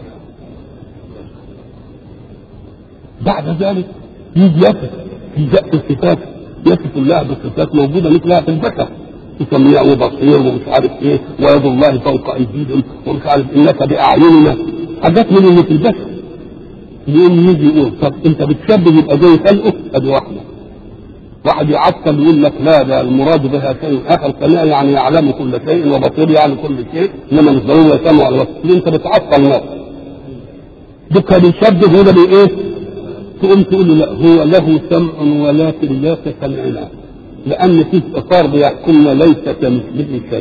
بعد ذلك يجي يصف في ذات الصفات يصف الله بصفات موجوده مثلها في البشر سميع وبصير ومش عارف ايه ويد الله فوق ايديهم ومش عارف انك باعيننا حاجات من اللي في البشر يقوم يجي يقول طب انت بتشبه يبقى زي خلقه ادي واحده واحد يعطل يقول لك لا ده المراد بها شيء اخر سميع يعني يعلم كل شيء وبصير يعني كل شيء انما مش ضروري يسمع على البصير انت بتعطل نفسك ده بيشبه هنا بايه؟ تقوم تقول له لا هو له سمع ولكن لا كسمعنا لان فيه اطار بيحكمنا ليس كمثله شيء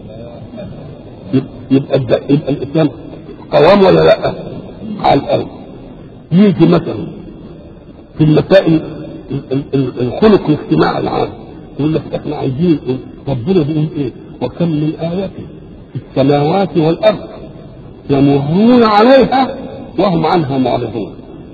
يبقى يبقى الاسلام قوام ولا لا؟ على الارض يجي مثلا في المسائل الخلق الاجتماعي العام يقول لك احنا عايزين ربنا بيقول ايه؟ وكم من آية في السماوات والأرض يمرون عليها وهم عنها معرضون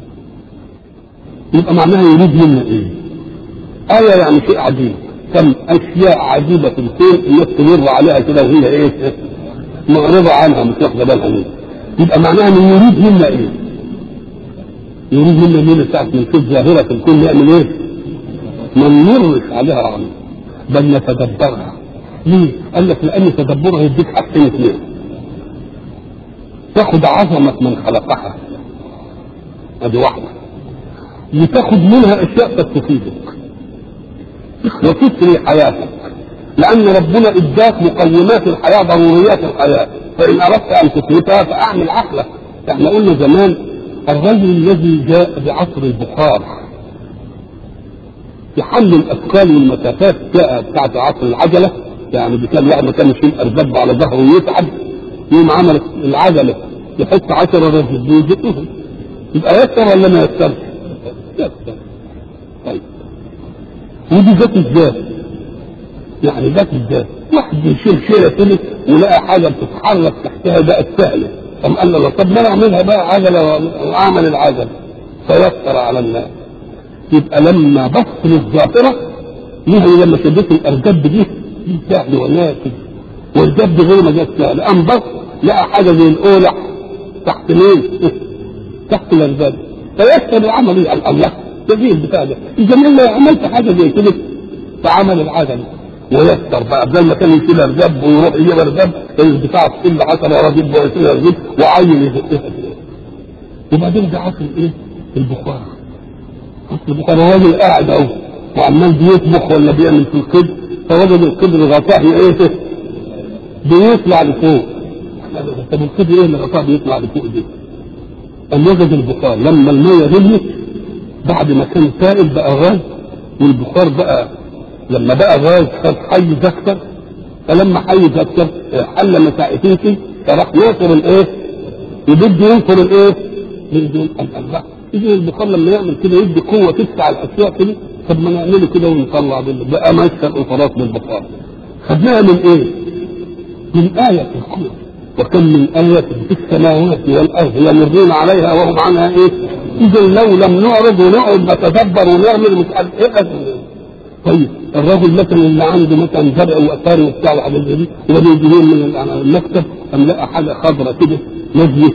يبقى معناها يريد منا ايه؟ آية يعني شيء عجيب كم أشياء عجيبة في الكون الناس تمر عليها كده وهي ايه؟ معرضة عنها مش واخدة بالها منها يبقى معناها انه يريد منا ايه؟ يريد منا مين ساعة ما نشوف ظاهرة في الكون نعمل ايه؟ ما نمرش عليها رغم بل نتدبرها ليه؟ قال لك لأن تدبرها يديك حاجتين اثنين تاخد عظمة من خلقها ادي واحدة لتاخد منها اشياء قد تفيدك وتسري حياتك لان ربنا اداك مقومات الحياه ضروريات الحياه فان اردت ان تثبتها فاعمل عقلك احنا قلنا زمان الرجل الذي جاء بعصر البخار يحمل الاثقال والمسافات جاء بتاعت عصر العجله يعني بكام يعني كان يشيل ارزاق على ظهره ويتعب يقوم عمل العجله يحط 10 رجل ويزقهم يبقى يسر ولا ما يسرش؟ يسر طيب ودي ذات الذات يعني ذات الذات واحد يشيل شيله كده ولقى حاجه بتتحرك تحتها بقت سهله قام قال له طب ما انا اعملها بقى عجله واعمل العجله فيسر على الناس يبقى لما بص للظاهره يعني لما شدت الارجاب دي دي سهل وناسب والجد غير ما جت سهل قام بص لقى حاجه زي الاولع تحت مين؟ تحت الارجاب فيسر العمل ايه؟ الله تجيه البتاع ده اذا ما عملت حاجه زي كده فعمل العجله ويسر بقى بدل ما كان يشيل ارجاب ويروح يجيب ارجاب البتاع كل عشرة راجب ويشيل ارجاب وعين يزقها وبعدين ده عصر ايه؟ البخار عصر البخار الراجل قاعد اهو وعمال بيطبخ ولا بيعمل في القدر فوجد القدر غطاه ايه؟ بيطلع لفوق طب القدر ايه اللي غطاه بيطلع لفوق دي؟ قام وجد البخار لما الميه غليت بعد ما كان سائل بقى غاز والبخار بقى لما بقى غاز خد حيز اكتر فلما حيز اكتر حل مساعتين كده فراح ينصر الايه؟ يبده ينصر الايه؟ يبده الله يجي البخار لما يعمل كده يدي قوه تدفع الاشياء كده طب ما نعمله كده ونطلع بال- بقى مشهد وخلاص بالبخار خدناها من ايه؟ من آية في الكون وكم من آية في السماوات والأرض يمرون عليها وهم عنها إيه؟ إذا لو لم نعرض ونقعد نتدبر ونعمل مش عارف إيه أجل. طيب الراجل مثلا اللي عنده مثلا زرع وأثار وبتاع وحاجات زي دي وبعدين يجيبون من المكتب أم لقى حاجة خضراء كده نزلت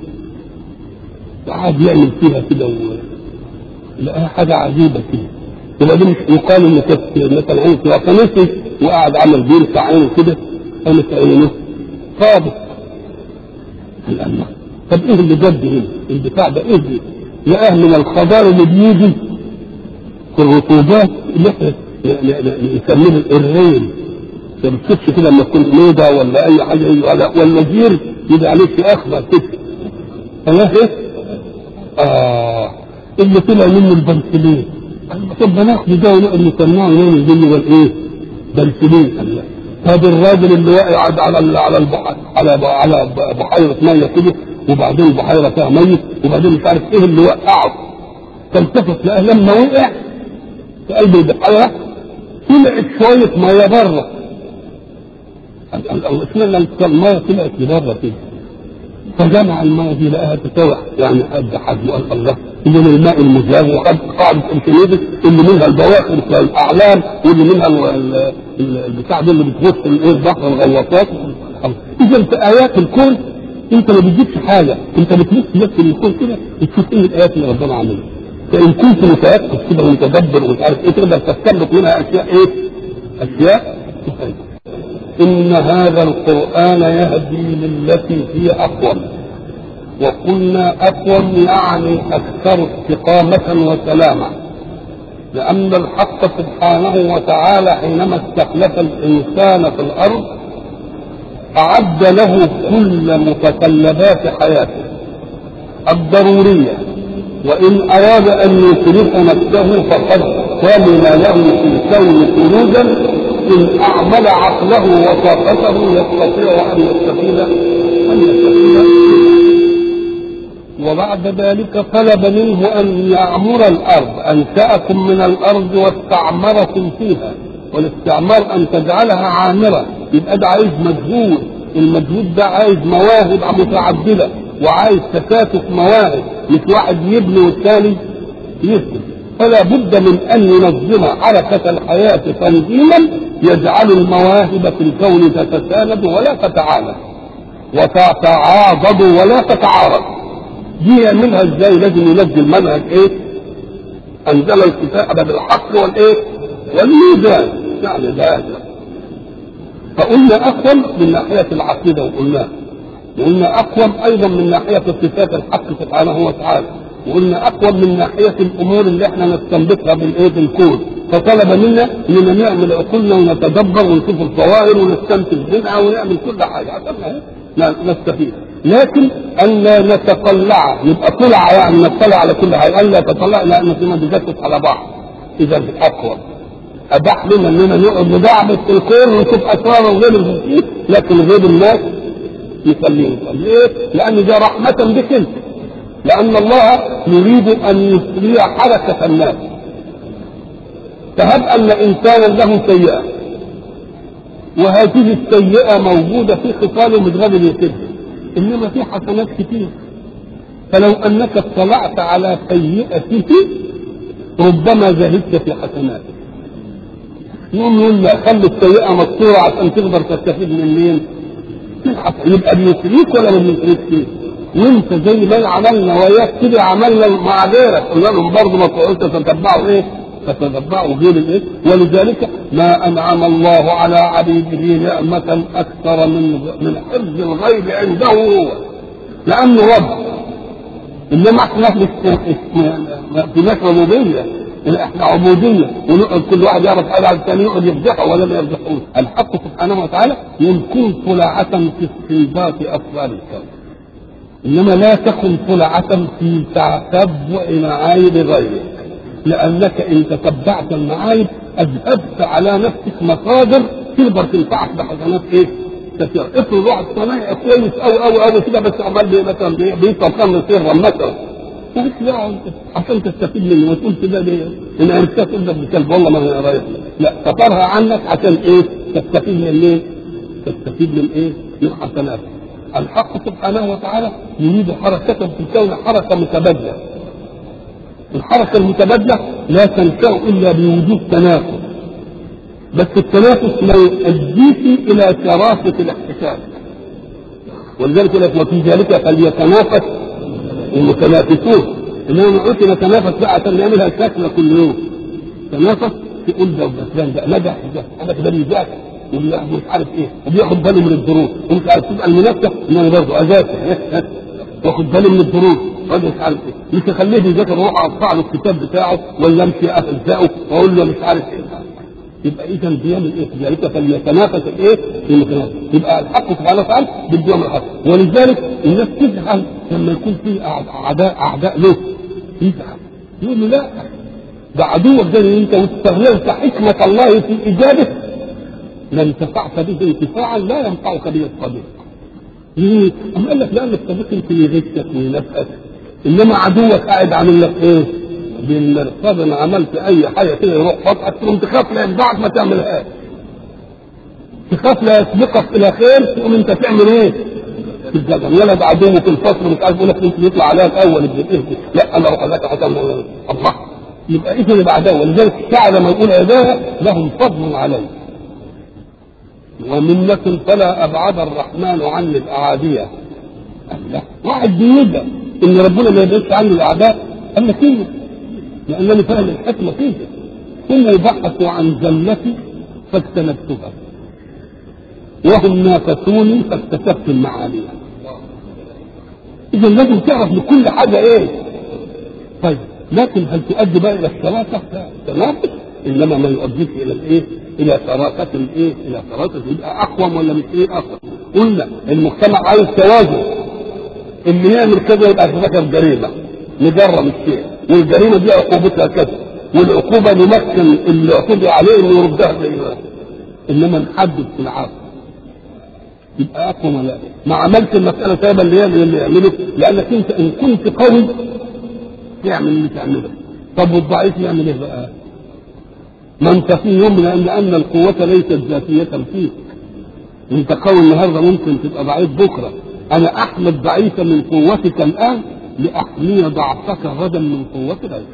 قعد يعمل فيها كده و... لقاها حاجة عجيبة كده وبعدين يقال ان كانت مثلا عينه في قناته وقعد عمل بيرفع عينه كده قامت عينه فاضت قال الله طب ايه اللي جد هنا؟ البتاع ده ايه دي؟ لقاه من الخضار اللي بيجي في الرطوبات اللي احنا ن- ن- ن- نسميه الرين ما بتشوفش كده لما تكون ميضه ولا اي حاجه يجي على- ولا زير يجي عليك في اخضر كده الله ايه؟ اه اللي طلع منه البنسلين قال له طب بناخد ده ونقعد نسمعه ينام الجن والايه؟ بنسلين قال لا طب الراجل اللي واقع على ال- على البحر على على بحيره ميه كده وبعدين البحيره فيها ميه وبعدين مش عارف ايه اللي وقعه فالتفت لقاه لما وقع في قلب البحيره طلعت شويه ميه بره قال- قال- قال اشمعنى الميه طلعت لبره كده فجمع الماء دي لقاها تساوي يعني قد حجم قال الله اذا الماء المزاج وقد قاعده الكنيزه اللي منها البواخر والاعلام واللي منها ال- ال- ال- البتاع دي اللي بتغوص الايه البحر الغواصات اذا في ايات الكون انت ما بتجيبش حاجه انت بتبص بس الكون كده بتشوف ايه الايات اللي ربنا عاملها فان كنت متيقظ كده ومتدبر ومش عارف ايه تقدر تستنبط منها اشياء ايه؟ اشياء تفيد. إن هذا القرآن يهدي للتي هي أقوم وقلنا أقوم يعني أكثر استقامة وسلامة لأن الحق سبحانه وتعالى حينما استخلف الإنسان في الأرض أعد له كل متطلبات حياته الضرورية وإن أراد أن يصلح نفسه فقد ضمن له في الكون خروجا إن أعمل عقله وطاقته يستطيع أن يستفيد أن يستفيد وبعد ذلك طلب منه أن يعمر الأرض أنشأكم من الأرض واستعمركم فيها والاستعمار أن تجعلها عامرة يبقى ده عايز مجهود المجهود ده عايز مواهب متعددة وعايز تكاتف مواهب مش واحد يبني والثاني يسكت فلا بد من أن ينظم حركة الحياة تنظيما يجعل المواهب في الكون تتساند ولا تتعالى وتتعاضد ولا تتعارض دي يعملها ازاي لازم ينزل منهج ايه انزل الكتاب بالحق والايه والميزان يعني ذلك فقلنا اقوم من ناحيه العقيده وقلنا وقلنا اقوم ايضا من ناحيه صفات الحق سبحانه وتعالى وقلنا اقوم من ناحيه الامور اللي احنا نستنبطها بالايه بالكون فطلب منا اننا نعمل عقولنا ونتدبر ونشوف الظواهر ونستنتج منها ونعمل كل حاجه عشان نستفيد لكن ان لا نتطلع يبقى طلع يعني نطلع على كل حاجه ان لا تطلع لان فينا بنجسس على بعض اذا اقوى اباح لنا اننا نقعد ندعبس في الكون ونشوف اسرار غير الجزئيه لكن غير الناس يخليهم ليه؟ لان ده رحمه بك انت لان الله يريد ان يسري حركه الناس فهب ان انسانا له سيئه وهذه السيئه موجوده في خصاله مش قادر يسيبها انما في حسنات كتير فلو انك اطلعت على سيئته ربما زهدت في حسناته يقوم يقول لا خلي السيئه مستوره عشان تقدر تستفيد من مين؟ من حسن يبقى بيسريك ولا ما بيسريك وانت زي ما عملنا وياك كده عملنا مع غيرك قلنا لهم برضه ما تقعدش تتبعوا ايه؟ تتبعوا غير الايه؟ ولذلك ما انعم الله على عبيده نعمة اكثر من من حفظ الغيب عنده هو لانه رب انما احنا في ناس ربوبيه احنا عبوديه ونقعد كل واحد يعرف حاجه على الثاني يقعد يفضحه ولا ما يفضحوش الحق سبحانه وتعالى يمكن طلعة في استنباط اسرار الكون انما لا تكن طلعة في تتبع معايب غيرك لانك ان تتبعت المعايب اذهبت على نفسك مصادر تقدر تنفعك بحسنات ايه؟ كثيرة افرض واحد صنايعي كويس قوي قوي قوي كده بس عمال مثلا بيطلب خمر سرا مثلا قلت لا عشان تستفيد منه وتقول كده ليه؟ ان عرفتها تقول لك بكلب والله ما هي رايح لا سفرها عنك عشان ايه؟ تستفيد من ايه؟ تستفيد من ايه؟ من حسنات الحق سبحانه وتعالى يريد حركة في الكون حركة متبادلة الحركة المتبادلة لا تنشأ إلا بوجود تنافس بس التنافس ما يؤديك إلى شراسة الاحتكاك ولذلك يقول لك وفي ذلك فليتنافس المتنافسون انما ما قلت نتنافس بقى عشان نعملها شكل كل يوم تنافس تقول ده فلان ده نجح ده انا كده بيذاكر ومش عارف ايه وبياخد باله من الدروس ومش عارف تبقى المنافسه ان انا برضه اذاكر واخد بالي من الدروس ولا مش عارف ايه مش اخليه يذاكر واروح اقطع له الكتاب بتاعه ولا امشي الزقه واقول له مش عارف ايه يبقى اذا بيعمل ايه في ذلك فليتنافس الايه في المتنافس يبقى الحق سبحانه وتعالى بده يعمل الحق ولذلك الناس تزعل لما يكون في اعداء اعداء له يزعل يقول له لا ده عدوك ده انت واستغللت حكمه الله في ايجاده لانتفعت به انتفاعا لا ينفعك به الصديق ليه؟ أم قال لك لأن الصديق يمكن يغشك وينفسك إنما عدوك قاعد عامل لك إيه؟ بالمرصاد انا عملت اي حاجه كده يروح فتحك تقوم تخاف لا ينفعك ما تعملهاش تخاف لا يسبقك الى خير تقوم انت تعمل ايه؟ تتجدم يلا ده عدوه في الفصل مش عارف يقول لك انت يطلع عليها الاول ابن الاهدي لا انا اروح لك حتى الله يبقى اذا يبقى عداوه ولذلك الشاعر لما يقول عداوه لهم فضل علي ومنة فلا ابعد الرحمن عني الاعاديه الله واحد بيدعي ان ربنا ما يبعدش عنه الاعداء قال لك ايه لأنني فاهم الحكمة فيه هم بحثوا عن زلتي فاجتنبتها وهم نافسوني فاكتسبت المعالي إذا لازم تعرف لكل حاجة إيه طيب لكن هل تؤدي بقى إلى الشراكة؟ لا تنافس إنما ما يؤديك إلى الإيه؟ إلى شراكة الإيه؟ إلى شراكة يبقى أقوم ولا مش إيه أقوم؟ قلنا المجتمع عايز توازن اللي يعمل كذا يبقى ارتكب جريمة نجرم الشيء والجريمه دي عقوبتها كذا والعقوبه نمكن اللي اعتدي عليه انه يردها زي ما انما نحدد في العقل يبقى اقوى ولا ما عملت المساله سايبه اللي يعمل اللي يعمله لانك انت ان كنت قوي تعمل اللي تعمله طب والضعيف يعمل ايه بقى؟ ما انت في يوم لان ان القوه ليست ذاتيه فيك انت قوي النهارده ممكن تبقى ضعيف بكره انا احمد ضعيفا من قوتك الان لأحمي ضعفك غدا من قوة غيرك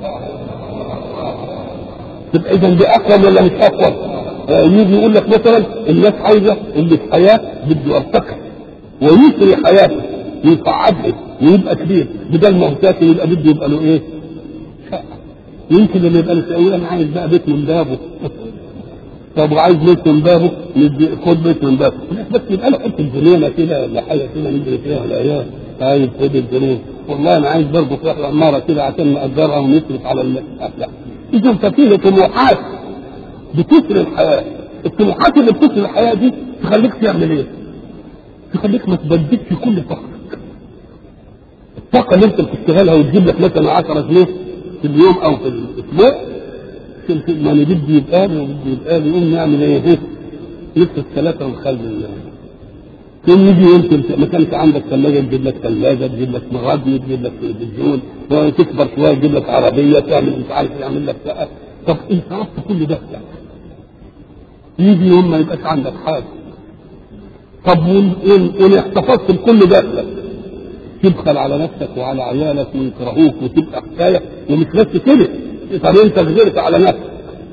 تبقى إذا دي أقوى ولا مش أقوى؟ يجي يقول لك مثلا الناس عايزة اللي في حياة بده يرتقي ويسري حياته ويصعدها ويبقى كبير بدل ما هو ساكن يبقى بده يبقى له إيه؟ يمكن لما يبقى له يقول أنا عايز بقى بيت من بابه طب وعايز بيت من بابه خد بيت من بابه بس يبقى له حته جنينه كده ولا حاجه كده نجري فيها العيال عايز خد الجنين والله انا عايز برضه في عماره كده عشان نأجرها ونصرف على لا اذا ففيه طموحات بتسري الحياه الطموحات اللي بتسري الحياه دي تخليك تعمل ايه؟ تخليك ما تبددش كل طاقتك الطاقه اللي انت بتشتغلها وتجيب لك مثلا 10 جنيه في اليوم او في الاسبوع ما انا بدي يبقى لي وبدي يبقى لي يقوم نعمل ايه؟ نكتب ثلاثه ونخلي الله يوم يجي يمكن ما كانش عندك ثلاجه تجيب لك ثلاجه تجيب لك مغادي تجيب لك تلفزيون تكبر شويه تجيب لك عربيه تعمل مش عارف يعمل لك شقه طب انت عرفت كل ده يجي يوم ما يبقاش عندك حاجه طب وان احتفظت بكل ده تبخل على نفسك وعلى عيالك ويكرهوك وتبقى حكايه ومش بس كده طب انت غيرت على نفسك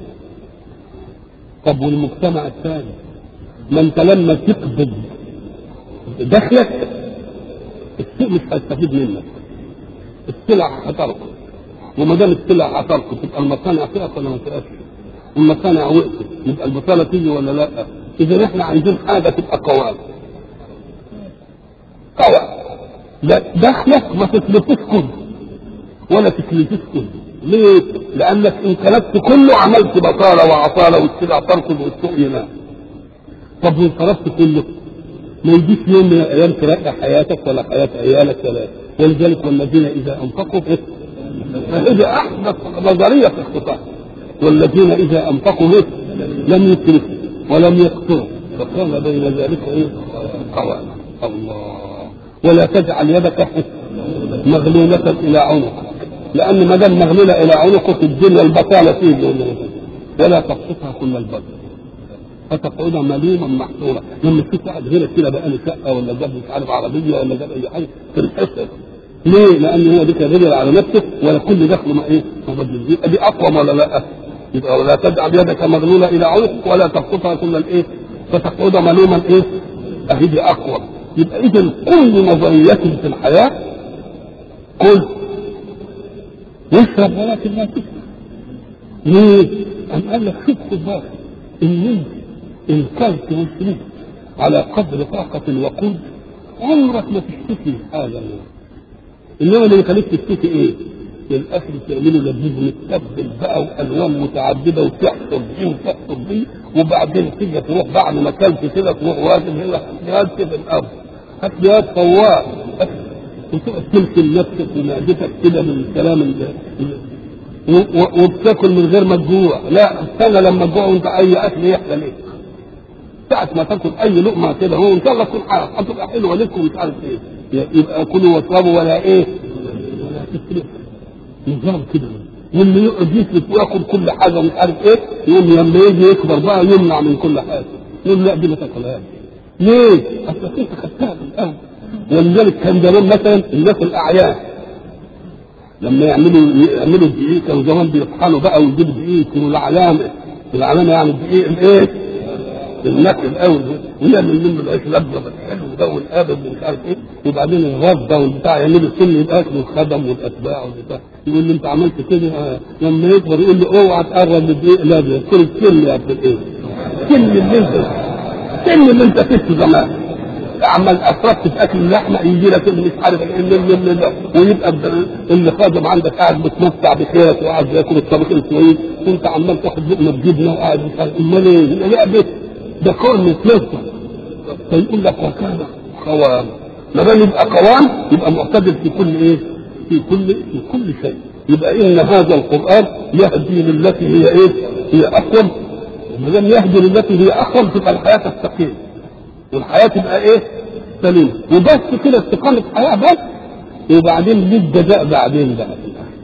طب والمجتمع الثاني ما انت لما تقبض دخلك السوق مش هيستفيد منك السلع هتركض وما دام السلع هتركض تبقى المصانع تقف ولا ما تقفش المصانع وقفت يبقى البطاله تيجي ولا لا اذا احنا عايزين حاجه تبقى قوام قوام لا دخلك ما تتلفش كله ولا تكلفش كله ليه؟ لانك ان كلفت كله عملت بطاله وعطاله والسلع تركض والسوق ينام طب وان صرفت كله ما يجيش يوم من الايام ترقى حياتك ولا حياه عيالك ولا ولذلك والذين اذا انفقوا فهذا احدث نظريه في الاقتصاد والذين اذا انفقوا به لم يسرفوا ولم يقتروا فكان بين ذلك ايه؟ قواما الله ولا تجعل يدك مغلولة إلى عنقك لأن ما دام مغلولة إلى عنقك الدنيا البطالة فيه ولا تبسطها كل البسط فتقعد ملوما محصورا لما تشوف واحد غيرك كده بقى له شقه ولا جاب مش عارف عربيه ولا جاب اي حاجه تنحسر ليه؟ لان هو دي كان على نفسه ولا كل دخله ما ايه؟ مبدل يبقى دي اقوم ولا لا؟ يبقى ولا تجعل يدك مغلوله الى عنقك ولا تبسطها كل الايه؟ فتقعد ملوما ايه؟ اهي دي اقوى يبقى اذا كل نظريات في الحياه قل واشرب ولكن لا تشرب ليه؟ أم قال لك شوف خد بالك إن أنت إن كلت وشربت على قدر طاقة الوقود عمرك ما تشتكي حاجة إنما اللي يخليك تشتكي إيه؟ الأكل تعمله لذيذ متبل بقى وألوان متعددة وتحصل دي وتحصل دي وبعدين تيجي تروح بعد ما أكلت كده تروح واجب هنا جهاز كده الأرض هات جهاز فواق وتقعد تمثل نفسك ومعدتك كده من الكلام وبتاكل من غير ما تجوع لا استنى لما تجوع وانت اي اكل يحصل ايه ساعة ما تاكل اي لقمة كده هو ان شاء الله تكون هتبقى حلوة لك ومش عارف ايه يبقى كلوا واشربوا ولا ايه ولا تسرفوا نظام كده واللي يقعد يسرف وياكل كل حاجة ومش عارف ايه يقوم لما يجي يكبر بقى يمنع من كل حاجة يقول لا دي ما تاكلهاش ليه؟ اصل انت خدتها من الاول ولذلك كان زمان مثلا الناس الاعيان لما يعملوا يعملوا الدقيق كانوا زمان بيطحنوا بقى ويجيبوا دقيق والعلامه العلامه يعني الدقيق الايه؟ النكل الاول ويعمل منه العيش الابيض الحلو ده والابد ومش عارف ايه وبعدين الرده والبتاع يعملوا السن يبقى اكل الخدم والاتباع والبتاع يقول لي انت عملت كده آه. لما يكبر يقول لي اوعى تقرب من الدقيق الابيض كل السن يا ابن الايه؟ السن اللي انت السن اللي انت كنت زمان عمال اسرفت في اكل اللحمه يجي لك اللي مش عارف اللي ده ويبقى اللي خادم عندك قاعد بتمتع بخيرك وقاعد ياكل الطبيخ الكويس وانت عمال تاخد لقمه بجبنه وقاعد مش عارف امال ايه؟ لا بيت ده كون متلفه فيقول لك وكان قوام ما دام يبقى قوام يبقى معتدل في كل ايه؟ في كل في كل شيء يبقى ان هذا القران يهدي للتي هي ايه؟ هي اقوم ما دام يهدي للتي هي اقوم تبقى الحياه تستقيم والحياه تبقى ايه؟ سليمه وبس كده استقامه حياه بس وبعدين ليك جزاء بعدين بقى في الاخر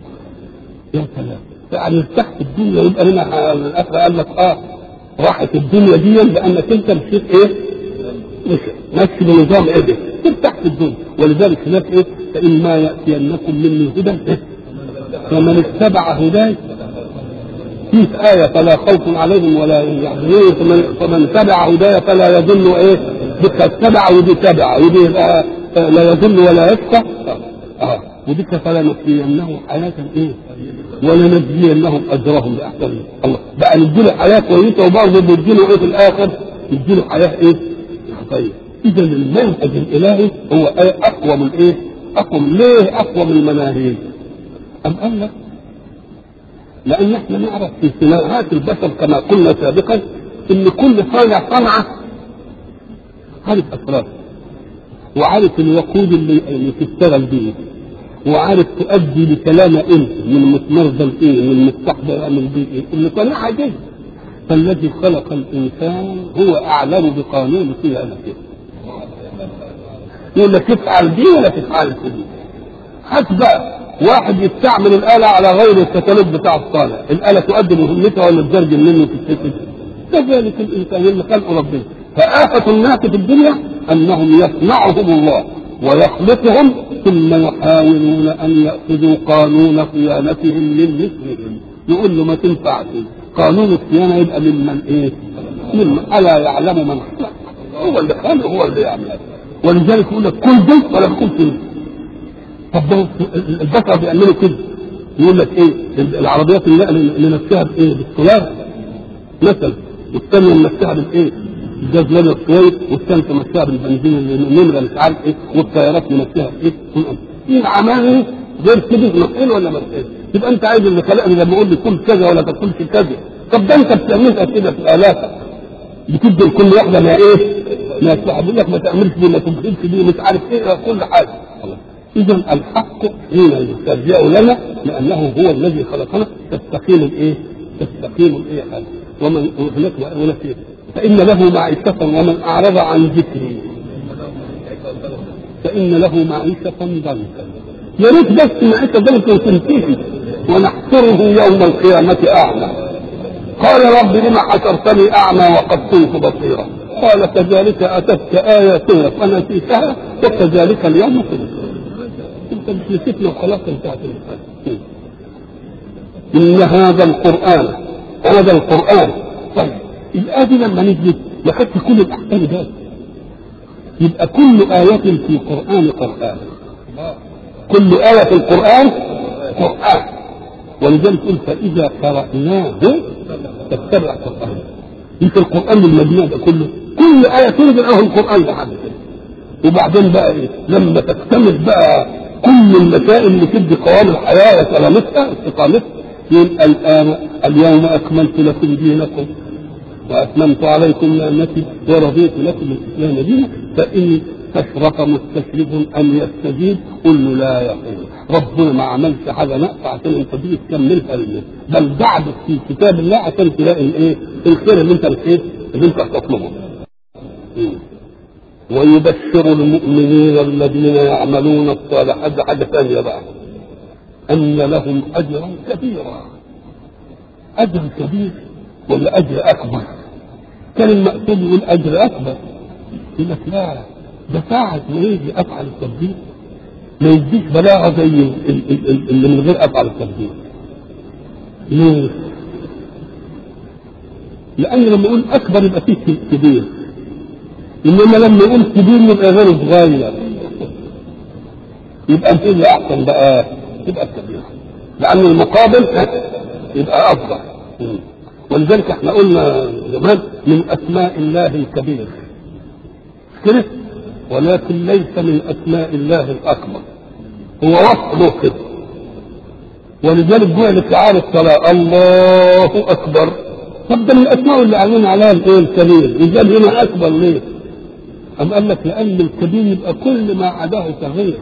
يا سلام يعني ارتحت الدنيا يبقى هنا الاخر قال لك اه راحت الدنيا دي لانك انت مشيت ايه؟ مش ماشي بنظام ايه ده؟ ارتحت الدنيا ولذلك هناك ايه؟ فإما يأتينكم مني هدى إيه؟ فمن اتبع هداي فيه آية فلا خوف عليهم ولا يحزنون فمن, فمن تبع هداي فلا يضل ايه؟ بك اتبع ودي تبع ودي لا يضل ولا يشقى اه وديك فلنحيينه حياة ايه؟ ولنجزينهم اجرهم باحسن الله بقى نديله حياه كويسه وبرضه نديله ايه في الاخر؟ نديله حياه ايه؟ طيب اذا المنهج الالهي هو ايه اقوى من ايه؟ اقوى من ليه اقوى من المناهج؟ ام قال لك لان احنا نعرف في صناعات البشر كما قلنا سابقا ان كل صانع صنعه عارف اسرار وعارف الوقود اللي, اللي تشتغل به وعارف تؤدي لكلام انت من مسمار ايه من مستقبل من بيئه اللي طلعها دي فالذي خلق الانسان هو اعلم بقانون صيانته يقول لك افعل دي ولا تفعل دي هات بقى واحد يستعمل الآلة على غير الكتالوج بتاع الصانع الآلة تؤدي مهمتها ولا تزرجن منه في السكة كذلك الإنسان اللي خلقه ربنا فآفة الناس في الدنيا أنهم يصنعهم الله ويخلقهم ثم يحاولون أن يأخذوا قانون صيانتهم من مثلهم يقول له ما تنفعش قانون الصيانة يبقى ممن إيه؟ ممن ألا يعلم من خلق هو اللي خلق هو اللي يعمل ولذلك يقول لك كل ده ولا بكون فيه طب ده البشر بيعملوا كده يقول لك ايه العربيات اللي اللي نفسها بايه بالسولار مثلا والثانيه نفسها بالايه الجاز لبن الصويت والثالثه نفسها بالبنزين النمره مش عارف ايه والطيارات نفسها بايه في عمال غير كده مسؤول ولا مسؤول يبقى انت عايز اللي خلقني لما اقول لي كل كذا ولا تاكلش كذا طب ده انت بتعملها كده في الالاتك بتدي لكل واحده ما ايه ما بيقول لك ما تعملش دي ما تبخلش دي مش عارف ايه كل حاجه اذا الحق حين يسترجع لنا لانه هو الذي خلقنا تستقيم الايه؟ تستقيم الايه حاجه ومن هناك هناك إيه؟ فان له معيشه ومن اعرض عن ذكري فان له معيشه ضنكا يا ريت بس معيشه ضنكا تنتهي ونحشره يوم القيامه اعمى قال رب لم حشرتني اعمى وقد كنت بصيرا قال كذلك اتتك اياتنا فنسيتها وكذلك اليوم تنسى انت مش نسيتنا وخلاص انتهت المسألة ان هذا القران هذا القران طيب الآية دي لما نزلت ما خدش كل الأحكام ده يبقى كل آية في القرآن قرآن كل آية في القرآن قرآن ولذلك قل فإذا قرأناه فاتبع قرآن يمكن القرآن المجموع ده كله كل آية تنزل أهو القرآن لحد كده وبعدين بقى إيه لما تكتمل بقى كل المسائل اللي تدي قوام الحياة وسلامتها استقامتها يبقى الآن اليوم أكملت لكم دينكم وأتممت عليكم نعمتي ورضيت لكم الإسلام دينا فإن تشرف مستشرف أن يستجيب قل له لا يقول ربنا ما عملش حاجة ناقصة عشان أنت تيجي تكملها لله بل بعد في كتاب الله عشان تلاقي الإيه الخير اللي أنت الخير اللي أنت تطلبه ويبشر المؤمنين الذين يعملون الصالحات ده حاجة ثانية بقى أن لهم أجرا كبيرا أجر كبير ولا أجر أكبر كان المقصود يقول أجر أكبر يقول لك لا ده ساعة ما يجي أفعل التبديل ما يديش بلاغة زي اللي من غير أفعل التبديل ليه؟ لأن لما يقول أكبر يبقى فيه كبير انما لما يقول كبير يبقى غير صغير يبقى انت اللي احسن بقى يبقى الكبير لان المقابل يبقى افضل ولذلك احنا قلنا زمان من اسماء الله الكبير كده ولكن ليس من اسماء الله الاكبر هو وصف له كده ولذلك جعل شعار الصلاه الله اكبر طب ده من الاسماء اللي قاعدين عليها الايه الكبير يجاب هنا اكبر ليه؟ أم قال لك لأن الكبير يبقى كل ما عداه صغير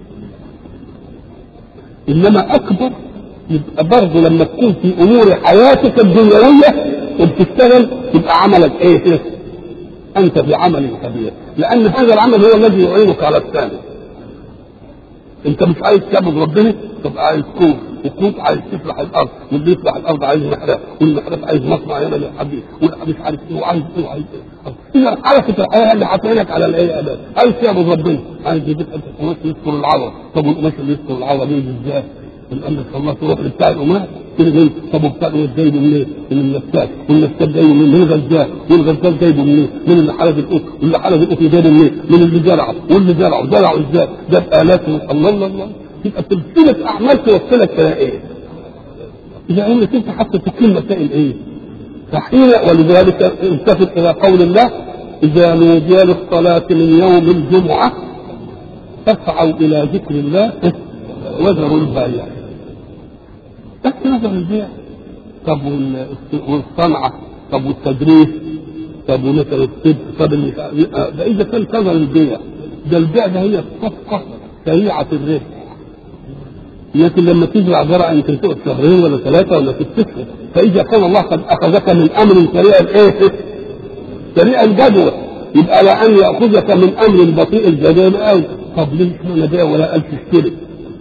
إنما أكبر يبقى برضه لما تكون في أمور حياتك الدنيوية وبتشتغل يبقى عملك إيه؟ أنت في عمل كبير لأن هذا العمل هو الذي يعينك على الثاني أنت مش عايز تعبد ربنا تبقى عايز كون وكنت عايز تفلح الارض واللي يفلح الارض عايز محراب والمحراب عايز مصنع يعمل الحديد والمش عارف ايه وعايز ايه وعايز ايه اذا حركه الحياه اللي هتعينك على الايه ابدا عايز تعبد ربنا عايز يجيب انت قماش يستر العوره طب والقماش اللي يستر العوره دي ازاي؟ الامر الله تروح لبتاع القماش تلغي طب وبتاع القماش جايبه منين؟ من النساج والنساج جايبه منين؟ من الغزال والغزال جايبه منين؟ من اللي حلب القط واللي حلب القط جايبه منين؟ من اللي زرعه واللي زرعه زرعه ازاي؟ جاب الات الله الله الله يبقى سلسله اعمال توصلك الى ايه؟ إذا أنك أنت حتى تكون مسائل إيه؟ فحين ولذلك التفت إلى قول الله إذا نودي للصلاة من يوم الجمعة فاسعوا إلى ذكر الله وذروا البيع. بس نظر البيع طب والصنعة طب والتدريس طب مثلا الطب طب ده إذا كان نظر البيع ده البيع ده هي الصفقة سريعة الربح لكن لما تزرع زرع يمكن تقعد شهرين ولا ثلاثة ولا ست اشهر فإذا كان الله قد أخذك من أمر سريع الإيه؟ سريع الجدوى يبقى لأن يأخذك من أمر بطيء الجدوى قوي طب ليه احنا بيع ولا ألف تشتري؟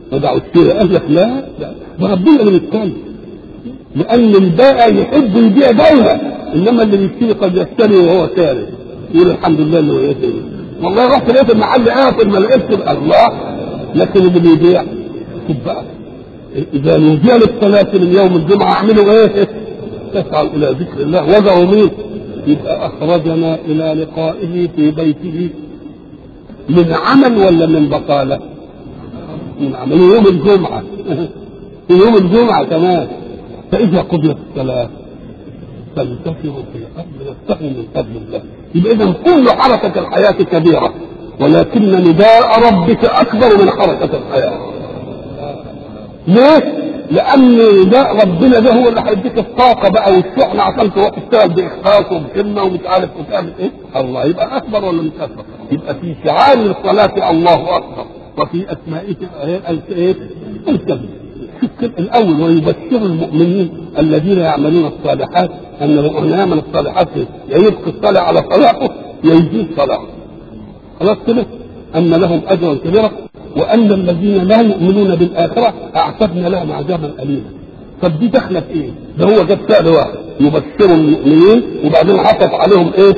ما دعوتش قال لك لا لا ده ربنا اللي بيتكلم لان البائع يحب يبيع دولة انما اللي بيشتري قد يشتري وهو سارق يقول الحمد لله انه يشتري والله رحت لقيت المحل قافل ما لقيتش الله لكن اللي بيبيع خد بقى اذا نودي للصلاه من يوم الجمعه اعملوا ايه؟ تسعوا الى ذكر الله وضعوا مين؟ يبقى اخرجنا الى لقائه في بيته من عمل ولا من بطاله؟ من عمل يوم الجمعه في يوم الجمعه كمان فاذا قضيت الصلاه فانتشروا في الارض وابتغوا من فضل الله يبقى اذا كل حركه الحياه كبيره ولكن نداء ربك اكبر من حركه الحياه ليه؟ لان نداء ربنا ده هو اللي هيديك الطاقه بقى والشحنه عشان تروح تشتغل باخلاص وبكلمه ومش عارف وتعمل ايه؟ الله يبقى اكبر ولا مش اكبر؟ يبقى في شعار الصلاه الله اكبر وفي اسمائه ايه؟ الكبير الاول ويبشر المؤمنين الذين يعملون الصالحات ان من يعمل الصالحات يبقي الصلاه على صلاحه يزيد صلاحه خلاص كده ان لهم اجرا كبيرا وان الذين لا يؤمنون بالاخره اعتدنا لهم عذابا اليما طب دي دخلت ايه؟ ده هو جاب فعل واحد يبشر المؤمنين وبعدين عطف عليهم ايه؟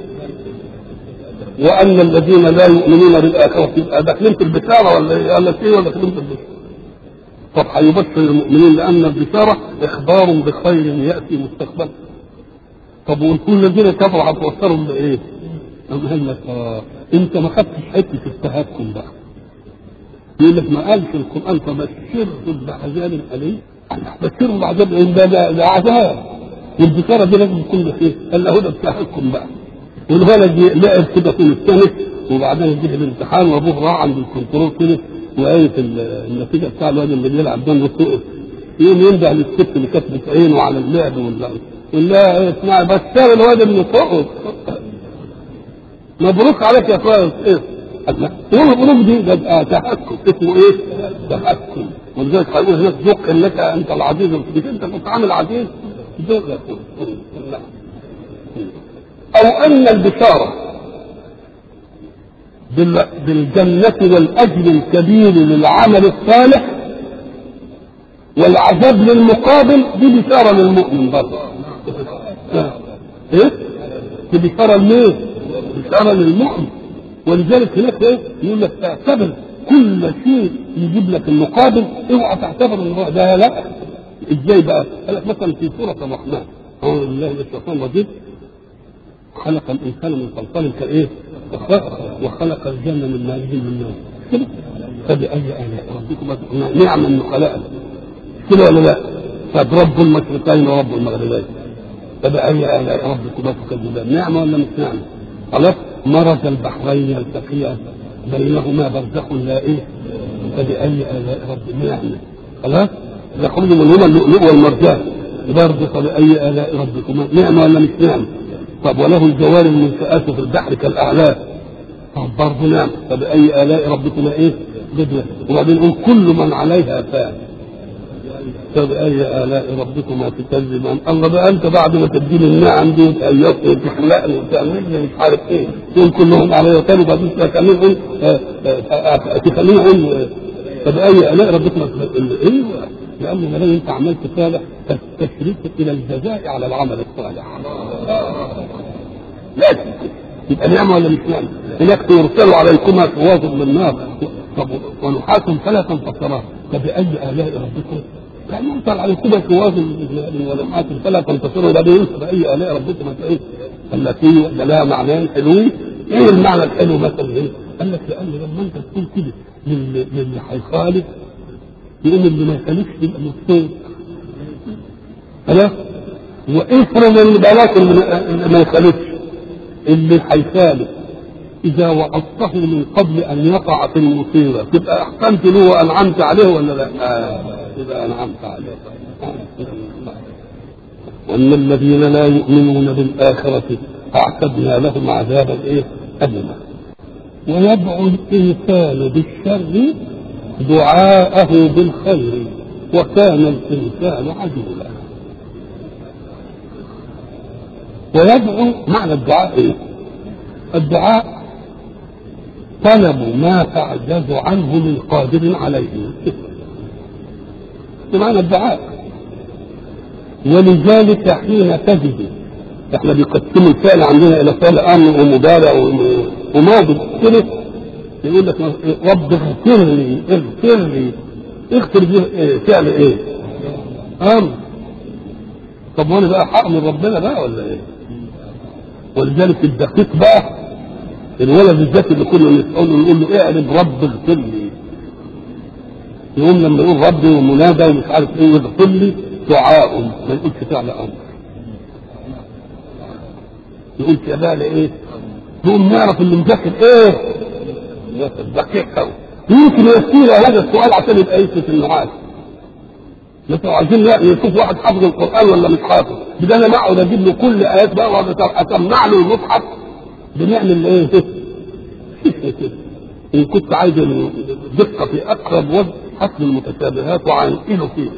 وان الذين لا يؤمنون بالاخره يبقى داخلين في البشاره ولا ايه؟ قال لك ايه ولا داخلين في البشاره؟ طب هيبشر المؤمنين لان البشاره اخبار بخير ياتي مستقبلا طب وكل الذين كفروا هتوصلهم لايه؟ أم قال لك آه انت ما خدتش حته التهكم بقى يقول لك ما قالش القران فبشرهم بعذاب اليم بشرهم بعذاب اليم ده ده ده عذاب والبشاره دي لازم تكون بخير قال له ده التهكم بقى والولد لعب كده طول السنه وبعدين جه الامتحان وابوه راح عند الكنترول كده وقالت النتيجه بتاع الواد اللي بيلعب ده انه سقط يقوم ينده للست اللي كانت بتعينه على اللعب واللعب يقول لها اسمعي بشر الواد انه سقط مبروك عليك يا اخويا ايه هو مبروك دي ده بقى تحكم اسمه ايه؟ تحكم ولذلك هيقول هناك ذق انك انت العزيز مش انت كنت عامل عزيز ذق او ان البشاره بالجنة والأجر الكبير للعمل الصالح والعذاب للمقابل دي بشارة للمؤمن برضه. إيه؟ دي بشارة لمين؟ بشارة للمؤمن ولذلك هناك إيه؟ يقول لك اعتبر كل شيء يجيب لك المقابل اوعى تعتبر ان ده لا ازاي بقى؟ قال لك مثلا في سورة الرحمن أعوذ بالله من الشيطان الرجيم خلق الإنسان من صلصال كإيه؟ وخلق الجنة من مارج من نار كده فبأي آلاء ربكما تكونان نعم أنه خلقنا كده ولا لا؟ طب رب المشرقين ورب المغربين فبأي آلاء ربكما تكذبان نعمة ولا مش نعمة؟ خلاص مرج البحرين يلتقيان بينهما برزخ لا ايه فبأي آلاء رب نعمة خلاص يخرج منهما اللؤلؤ والمرجان برضه فبأي آلاء ربكما نعمة ولا مش نعمة؟ طب وله الجوار المنشآت في البحر كالأعلام طب برضه نعم فبأي آلاء ربكما إيه؟ بدنا وبعدين نقول كل من عليها فان فبأي آلاء ربكما تكذبان الله بقى أنت بعد ما تديني النعم دي وتأيدني وتخلقني وتعملني مش عارف إيه تقول كلهم عليا تاني وبعدين تخليهم تخليهم فبأي آلاء ربكما تكذبان إيه لأن ما دام أنت عملت صالح فالتشريك إلى الجزاء على العمل الصالح لازم يبقى نعمة ولا مش نعمة؟ هناك يرسل عليكما شواظ من نار طب ونحاس فلا تنتصران فبأي آلاء ربكم يعني يرسل عليكما شواظ من ونحاس فلا تنتصرون ده بينسى بأي آلاء ربكم ايه؟ التي لها معنيين حلوين ايه المعنى الحلو مثلا هنا؟ قال لك لأن لما أنت تقول كده للي هيخالف يقوم اللي ما يخالفش يبقى مبسوط خلاص وافرض اللي بلاك اللي ما يخالفش اللي هيخالف اذا وعظته من قبل ان يقع في المصيبه تبقى احسنت له وانعمت عليه ولا لا؟ آه. تبقى انعمت عليه وان الذين لا يؤمنون بالاخره اعتدنا لهم عذابا ايه؟ اليما ويدعو الانسان بالشر دعاءه بالخير وكان الانسان عجولا ويدعو معنى الدعاء ايه؟ الدعاء طلبوا ما تعجز عنه من قادر عليه بمعنى الدعاء ولذلك حين تجد احنا بيقسموا الفعل عندنا الى فعل امر ومضارع وماضي كده يقول لك رب اغفر لي اغفر لي اغفر لي إيه؟ فعل ايه؟ امر طب وانا بقى حق ربنا بقى ولا ايه؟ ولذلك الدقيق بقى الولد الذكي اللي كنا نسأله نقول له اعرف رب اغفر لي يقوم لما يقول ربي ومنادى ومش عارف ايه يغفر لي دعاء ما يقولش فعل امر يقول يا بقى ايه؟ نقوم نعرف اللي مذاكر ايه؟ دقيق قوي يمكن يسير هذا السؤال عشان يبقى يثبت انه عارف مثلا عايزين نشوف واحد حافظ القران ولا مش حافظ بدل انا اقعد اجيب له كل ايات بقى واقعد اسمع له المصحف بنعمل ايه؟ ان كنت عايز دقه في اقرب وجه حسب المتشابهات وعنقله فيه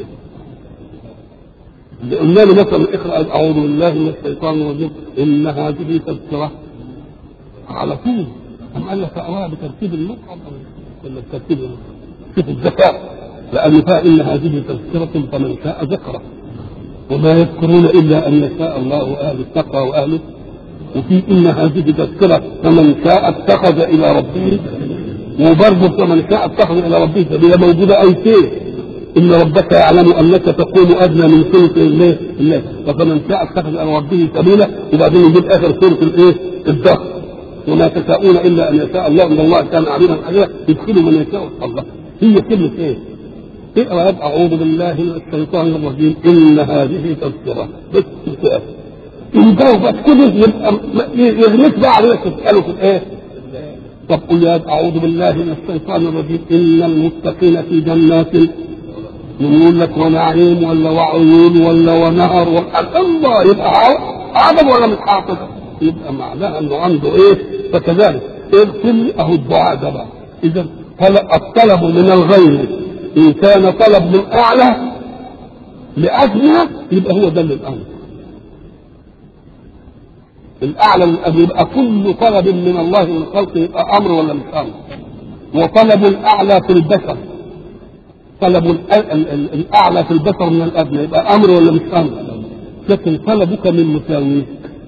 قلنا له مثلا اقرا اعوذ بالله من الشيطان الرجيم ان هذه تذكره على طول أم قال لك أقراها بترتيب المصحف ولا بترتيب شوف الذكاء لأن فيها إن هذه تذكرة فمن شاء ذكره وما يذكرون إلا أن يشاء الله أهل التقوى وأهله وفي إن هذه تذكرة فمن شاء اتخذ إلى ربه وبرضه فمن شاء اتخذ إلى ربه سبيلا موجودة آيتين إن ربك يعلم أنك تقوم أدنى من ثلث الليل الليل فمن شاء اتخذ إلى ربه سبيلا وبعدين يجيب آخر سورة الإيه؟ الدهر وما تشاءون الا ان يشاء الله ان الله كان عليما حكيما يدخل من يشاء الله هي كلمه ايه؟ اقرا اعوذ بالله من الشيطان الرجيم ان هذه تذكره بس سؤال ان جاوبت كده يبقى يغلط بقى عليك تساله في الايه؟ طب قل يا اعوذ بالله من الشيطان الرجيم ان المتقين في جنات يقول لك ونعيم ولا وعيون ولا ونهر ولا الله يبقى عظم ولا مش حافظ؟ يبقى معناها انه عنده ايه فكذلك اغفر لي اهو الدعاء ده بقى اذا الطلب من الغير ان كان طلب من اعلى لادنى يبقى هو ده الامر الاعلى من يبقى كل طلب من الله من خلقه يبقى امر ولا مش امر وطلب الاعلى في البشر طلب الاعلى في البشر من الادنى يبقى امر ولا مش امر لكن طلبك من مساويك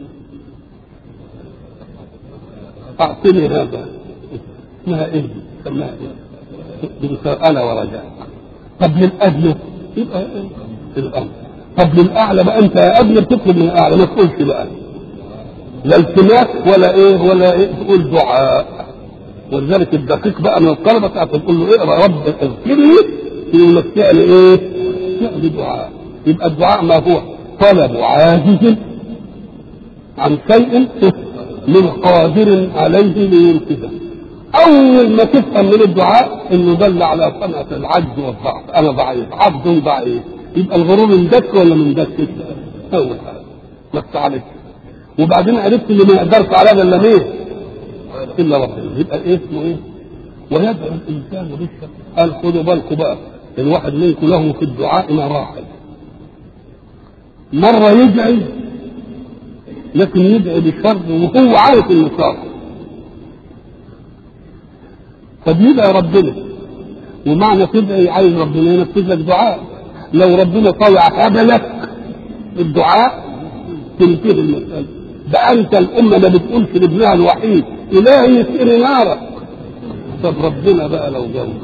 اعطني هذا اسمها ايه؟ سماها ايه؟ بمساءلة ورجاء طب للأدنى يبقى ايه؟ الأمر طب للأعلى بقى أنت يا أدنى بتطلب من الأعلى ما تقولش بقى لا التماس ولا إيه ولا إيه تقول دعاء ولذلك الدقيق بقى من الطلبة ساعة تقول له اقرا رب اغفر لي يقول لك فعل إيه؟ فعل دعاء يبقى الدعاء ما هو طلب عاجز عن شيء من قادر عليه لينفذه اول ما تفهم من الدعاء انه دل على صنعه العجز والضعف انا ضعيف عبد ضعيف يبقى الغرور من دك ولا من دك اول حاجه ما استعلت وبعدين عرفت اللي ما يقدرش على الا مين الا ربنا يبقى ايه اسمه ايه ويدعو الانسان بالشر قال خدوا بالكم بقى الواحد منكم له في الدعاء مراحل مره يدعي لكن يدعي بشر وهو عارف انه شر فبيدعي ربنا ومعنى تدعي عايز ربنا ينفذ لك دعاء لو ربنا طلع هبلك الدعاء تنتهي المسألة ده أنت الأمة ما بتقولش لابنها الوحيد إلهي يسقني نارك طب ربنا بقى لو جاوب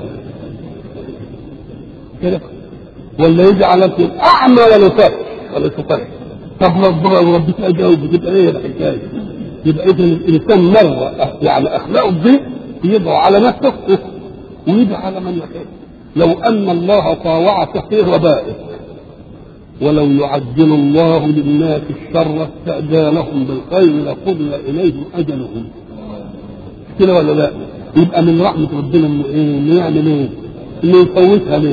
كده ولا يجعلك أعمى ولا تفهم ولا تفهم طب لو ربك اجاوب تبقى ايه الحكايه؟ يبقى اذا الانسان مره يعني اخلاقه دي يدعو على نفسه ويدعو على من يحب لو ان الله طاوعك في وبائك ولو يعجل الله للناس الشر استعجالهم بالخير لقضي اليهم اجلهم كده ولا لا؟ يبقى من رحمه ربنا انه ايه؟ انه يعمل ايه؟ انه يفوتها ليه؟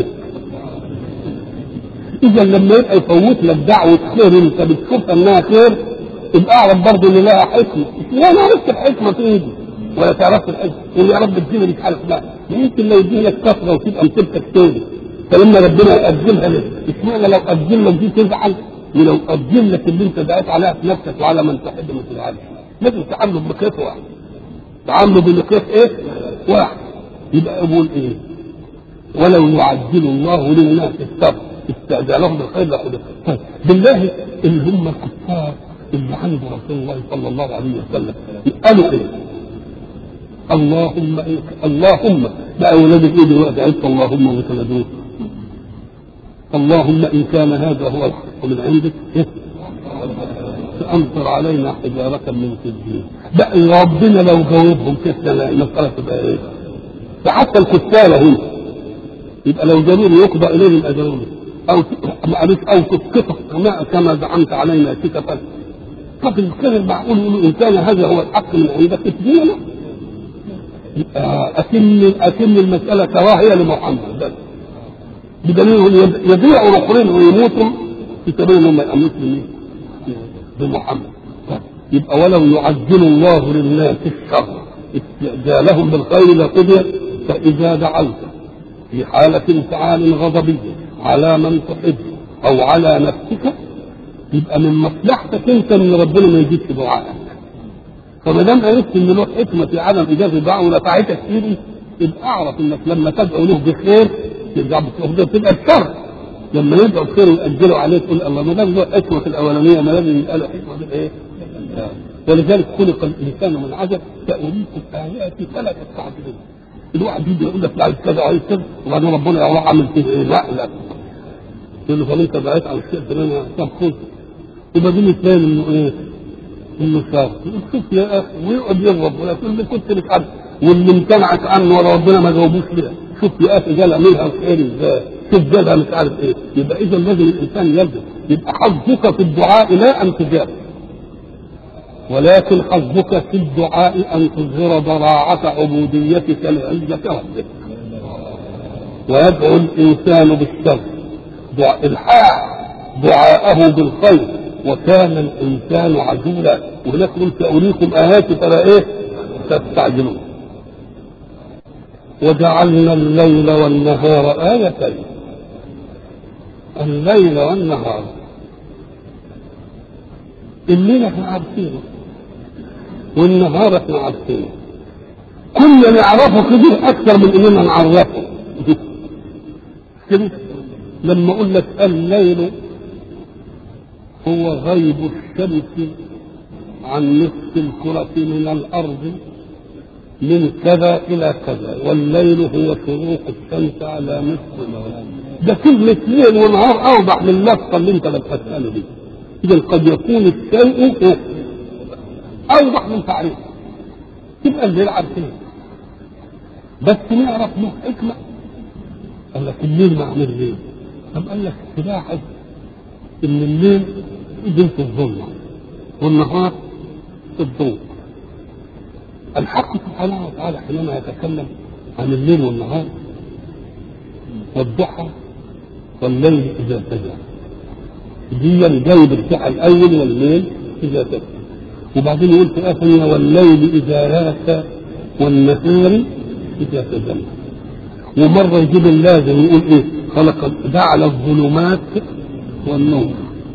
اذا لما يبقى يفوت لك دعوه خير انت بتشوفها انها خير يبقى اعرف برضه ان لها حكمه لا انا عرفت الحكمه تيجي ولا تعرفت الحكمه يقول يا رب اديني مش عارف لا يمكن لو يديني لك كثره وتبقى مسيرتك تاني فلما ربنا يأجلها لك اشمعنى لو أجل لك دي تزعل ولو أجل لك اللي أنت دعيت عليها في نفسك وعلى من تحب ما تزعلش لازم تعامله بمقياس واحد تعامله بمقياس إيه؟ واحد يبقى يقول ايه ولو يعجل الله للناس الشر استعجالهم بالخير لقد طيب بالله اللي هم الكفار اللي عند رسول الله صلى الله عليه وسلم قالوا ايه؟ اللهم إيه؟ اللهم بقى ولادك ايه دلوقتي عرفت اللهم وتلدوه اللهم ان كان هذا هو الحق من عندك إيه؟ فامطر علينا حجاره من سجين بقى ربنا لو جاوبهم كده المساله تبقى ايه؟ فحتى الكفار هم يبقى لو جابوا يقضى اليهم اجرهم او معلش او تسقطه كما كما زعمت علينا كتفا طب الكلام معقول يقولوا ان كان هذا هو الحق من عندك اتبعنا أتم أتم المسألة كراهية لمحمد بس بدليل هم يبيعوا الاخرين ويموتوا في سبيل انهم ما يامنوش بمحمد يبقى ولو يعجل الله للناس الشر استعجالهم بالخير لقضي فاذا دعوت في حالة انفعال غضبي على من تحب او على نفسك يبقى من مصلحتك انت ان ربنا ما يجيبش دعائك فما دام عرفت ان له حكمه في عدم اجابه الدعاء ونفعتك فيه يبقى اعرف انك لما تدعو له بخير ترجع بخير تبقى الشر لما يدعو بخير ويأجله عليه تقول الله ما دام له حكمه في الاولانيه ما لازم يبقى له حكمه في ايه؟ ولذلك خلق الانسان من عجب ساريكم اياتي فلا تستعجلون الواحد يجي يقول لك لا عايز كذا وعايز كذا وبعدين ربنا يروح عامل فيه ايه؟ لا لا يقول له فانت بعيت عن الشيء فلان طب خذ وبعدين يتبين انه ايه؟ انه شر شوف يا اخي ويقعد يغضب ويقول اللي كنت مش عارف واللي امتنعت عنه ولا ربنا ما جاوبوش ليه شوف يا اخي جال منها الخير ازاي شوف جالها مش عارف ايه يبقى اذا لازم الانسان يلزم يبقى حظك في الدعاء لا ان تجاب ولكن حظك في الدعاء ان تظهر ضراعة عبوديتك لعزة ربك ويدعو الانسان بالشر دعاء الحاح دعاءه بالخير وكان الانسان عجولا وهناك قل ساريكم اياتي فلا ايه تستعجلون وجعلنا الليل والنهار آيتين الليل والنهار الليل احنا عارفينه والنهار احنا عارفينه كنا نعرفه كده اكثر من اننا نعرفه كده لما اقول لك الليل هو غيب الشمس عن نصف الكرة من الأرض من كذا إلى كذا والليل هو شروق الشمس على نصف الأرض ده كلمة ليل ونهار أوضح من اللفظة اللي أنت بتسأله دي إذا قد يكون الشيء أوضح من تعريفه تبقى الليل عارفين بس نعرف له حكمة قال لك الليل معنى الليل طب قال لك تلاحظ ان الليل جنس الظلمه والنهار الضوء الحق سبحانه وتعالى حينما يتكلم عن الليل والنهار والضحى والليل اذا سجى دي الجانب الضحى الاول والليل اذا سجى وبعدين يقول في اثنية والليل اذا ياسى والنهار اذا تجلى ومره يجيب اللازم يقول ايه خلق جعل الظلمات والنور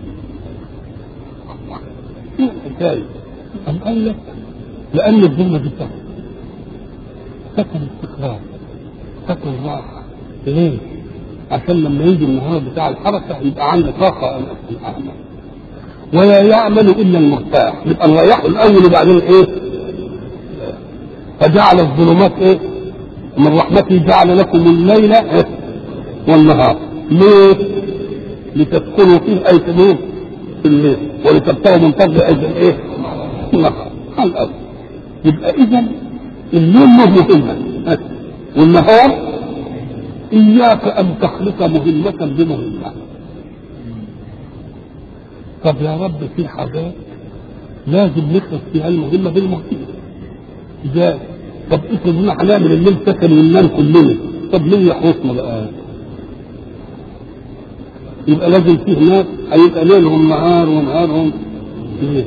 ايه الحكايه؟ أم قال لك لأن الظلمة دي سكن سكن استقرار سكن راحة ليه؟ عشان لما يجي النهار بتاع الحركة يبقى عندك طاقة أن أكون أعمل ولا يعمل إلا المرتاح يبقى نريحه الأول وبعدين إيه؟ فجعل الظلمات إيه؟ من رحمته جعل لكم الليل إيه؟ والنهار ليه؟ لتسكنوا فيه أي تنور في الليل ولتبتغوا من فضل أجل إيه؟ النهار الأرض يبقى إذا الليل له مهمة والنهار إياك أن تخلق مهمة بمهمة طب يا رب في حاجات لازم نخلق فيها المهمة بالمهمة ازاي؟ طب افرض ان هنعمل الليل سكن وننام كلنا طب مين يحرسنا بقى؟ يبقى لازم فيه ناس هيبقى ليلهم نهار ونهارهم ليل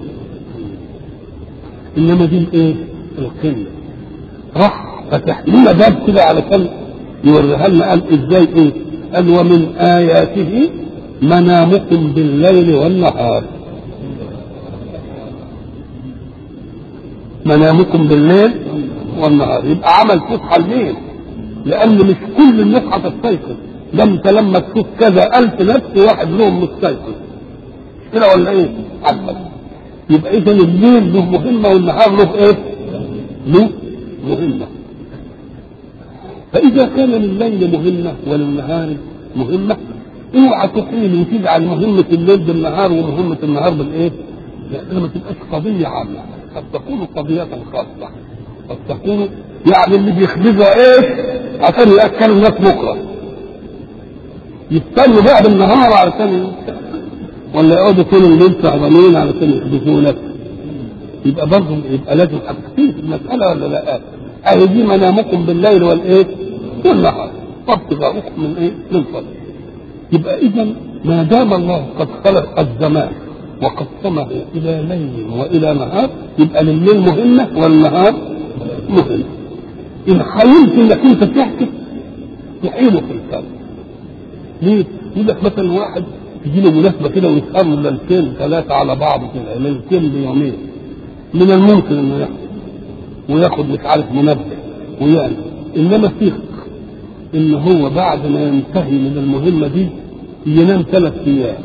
انما دي الايه؟ القله راح فتح لنا باب كده علشان يوريها لنا قال ازاي ايه؟ قال ومن اياته منامكم بالليل والنهار منامكم بالليل والنهار يبقى عمل فسحه لمين؟ لان مش كل الناس هتستيقظ ده انت لما تشوف كذا الف نفس واحد منهم مستيقظ كده ولا ايه؟ عجبك يبقى اذا الليل له مهمه والنهار له ايه؟ له مهمه فاذا كان لليل مهمه وللنهار مهمه اوعى تحيل وتجعل مهمه الليل بالنهار ومهمه النهار بالايه؟ لان ما تبقاش قضيه عامه قد تكون قضيه خاصه قد تكون يعني اللي بيخبزها ايه؟ عشان ياكلوا الناس بكره يستنوا بقى بالنهار علشان ولا يقعدوا طول الليل سهرانين علشان يحدثوا لك يبقى برضه يبقى لازم حاجتين في المسألة ولا لا؟ أهي دي منامكم بالليل والإيه؟ والنهار وابتغاؤكم من إيه؟ من فضل يبقى إذا ما دام الله قد خلق الزمان وقسمه إلى ليل وإلى نهار يبقى لليل مهمة والنهار مهمة إن حاولت إنك أنت تحكي تحيله في الكون ليه؟ يقول لك مثلا واحد تجي له مناسبه كده ويسهر له ليلتين ثلاثه على بعض كده ليلتين بيومين من الممكن انه ياخد وياخد مش عارف منبه ويعني انما ثق ان هو بعد ما ينتهي من المهمه دي ينام ثلاث ايام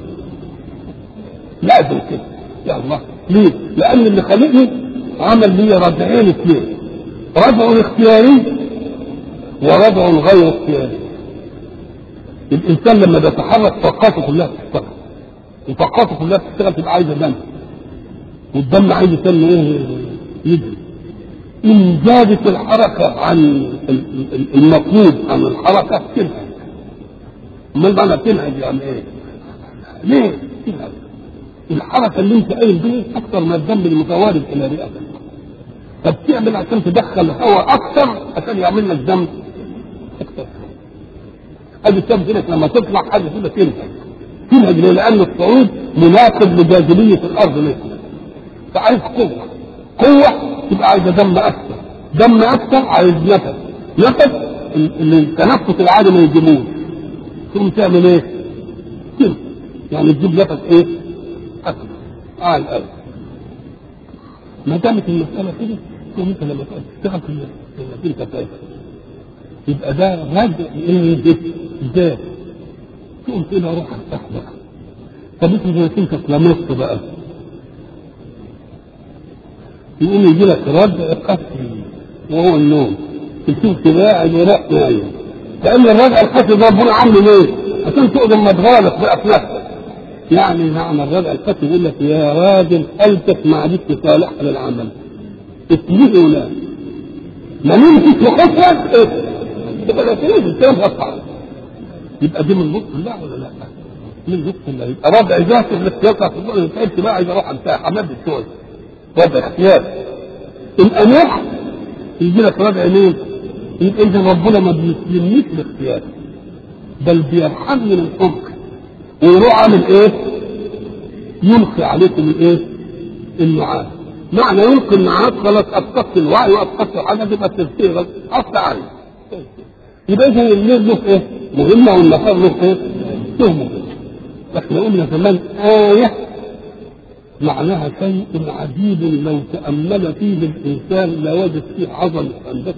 لازم كده يا الله ليه؟ لان اللي خلقني عمل لي ردعين اثنين ردع اختياري وردع غير اختياري الانسان لما بيتحرك طاقاته كلها بتشتغل وطاقاته كلها بتشتغل تبقى عايزه دم والدم عايز يسمى ايه يجري ان زادت الحركه عن المطلوب عن الحركه تنهج امال معنى تنهج يعني ايه؟ ليه؟ تنهج الحركه اللي انت قايم بيها اكثر من الدم المتوارد الى رئتك فبتعمل عشان تدخل هواء اكثر عشان يعمل لك دم اكثر ادي السبب لك لما تطلع حاجه كده تنهج تنهج ليه؟ لان الصعود مناقض لجاذبيه الارض ليه؟ فعايز قوه قوه تبقى عايزه دم اكثر دم اكثر عايز نفس نفس اللي التنفس العادي ما يجيبوش ثم تعمل ايه؟ كده يعني تجيب نفس ايه؟ اكثر عال قوي ما دامت المساله كده تقوم انت لما تشتغل في انك انت فاهم يبقى ده رجع ايه ازاي تقوم كده روح ارتاح بقى طب انت زي كنت اتلمست بقى يقوم يجي لك رجع قتل وهو النوم تشوف كده قاعد وراء نايم لان الرجع القتل ده ربنا عامله ليه؟ عشان تقدر ما تغالط بقى في نفسك يعني معنى الرجع القتل يقول لك يا راجل قلبك ما عادش صالح للعمل اتلهي ولا ما نمشي وخطوك ايه تبقى الاسئله الكلام غصب يبقى دي من لطف الله ولا لا؟ من لطف الله يبقى ربع ذاتي الاختيار بتاع الفضول تعبت بقى عايز اروح انتهي حماد الشغل ربع اختيار ان انوح يجي لك ربع مين؟ يبقى اذا ربنا ما بيسلمنيش الاختيار بل بيرحمني من عمق ويروح عامل ايه؟ يلقي عليكم الايه؟ النعاس معنى يلقي النعاس خلاص اسقطت الوعي واسقطت الحاجه تبقى التفسير اصل عليه يبقى اذا الليل له ايه؟ مهمه والنهار له ايه؟ له مهمه. احنا قلنا زمان آية معناها شيء عجيب لو تأمل فيه الإنسان لوجد فيه عظمة هندسة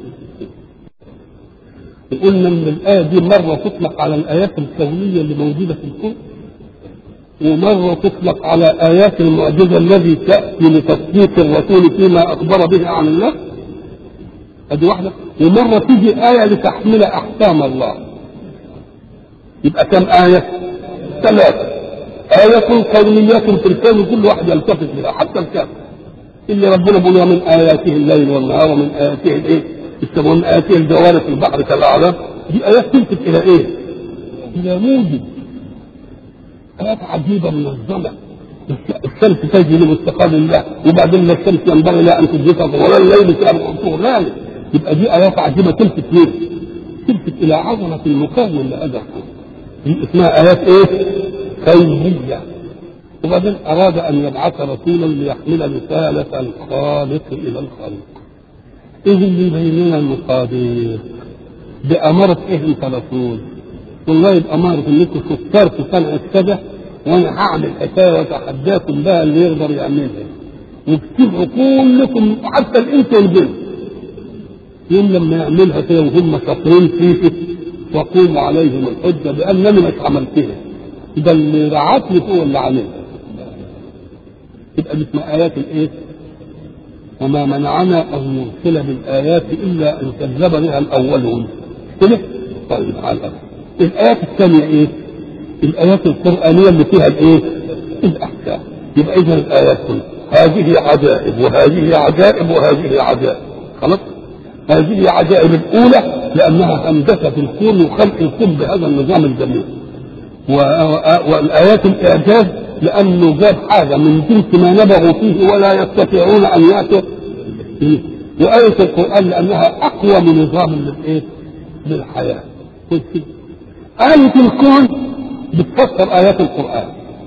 قلنا ان الآية دي مرة تطلق على الآيات الكونية اللي موجودة في الكون ومرة تطلق على آيات المعجزة الذي تأتي لتصديق الرسول فيما أخبر به عن الله ادي واحدة ومرة تيجي آية لتحمل أحكام الله يبقى كم آية؟ ثلاثة آية كونية في الكون كل واحد يلتفت بها حتى الكافر اللي ربنا بيقول من آياته الليل والنهار ومن آياته الإيه؟ يسمون آياته الجوار في البحر كالأعلام دي آيات تلفت إلى إيه؟ إلى موجب آيات عجيبة منظمة الشمس تجري لمستقر الله وبعدين لا الشمس ينبغي لها ان تدرك ولا الليل كان طغيان يبقى دي ايات عجيبه تلفت ليه؟ تلفت الى عظمه المكون لهذا الكون دي اسمها ايات ايه؟ كونيه وبعدين اراد ان يبعث رسولا ليحمل رساله الخالق الى الخلق ايه اللي يبين لنا المقادير؟ بأمارة ايه انت رسول؟ والله بأمارة انكم فكرتوا صنع كذا وانا هعمل حكايه واتحداكم بقى اللي يقدر يعملها واكتبوا كلكم حتى الانس والجن يوم لما يعملها كده وهم شاطرين فيه وقوم عليهم الحجه بانني مش عملتها ده اللي رعتني هو اللي عملها تبقى مش من ايات الايه؟ وما منعنا ان نرسل بالايات الا ان كذب بها الاولون كده؟ طيب على الأرض. الايات الثانيه ايه؟ الايات القرانيه اللي فيها الايه؟ الاحكام يبقى اذا الايات كلها هذه عجائب وهذه عجائب وهذه عجائب خلاص؟ هذه عجائب الاولى لانها هندسه الكون وخلق الكون بهذا النظام الجميل والايات الاعجاز لانه جاب حاجه من جنس ما نبغوا فيه ولا يستطيعون ان ياتوا به وايه القران لانها اقوى من نظام للايه؟ للحياه آية الكون بتفسر آيات القرآن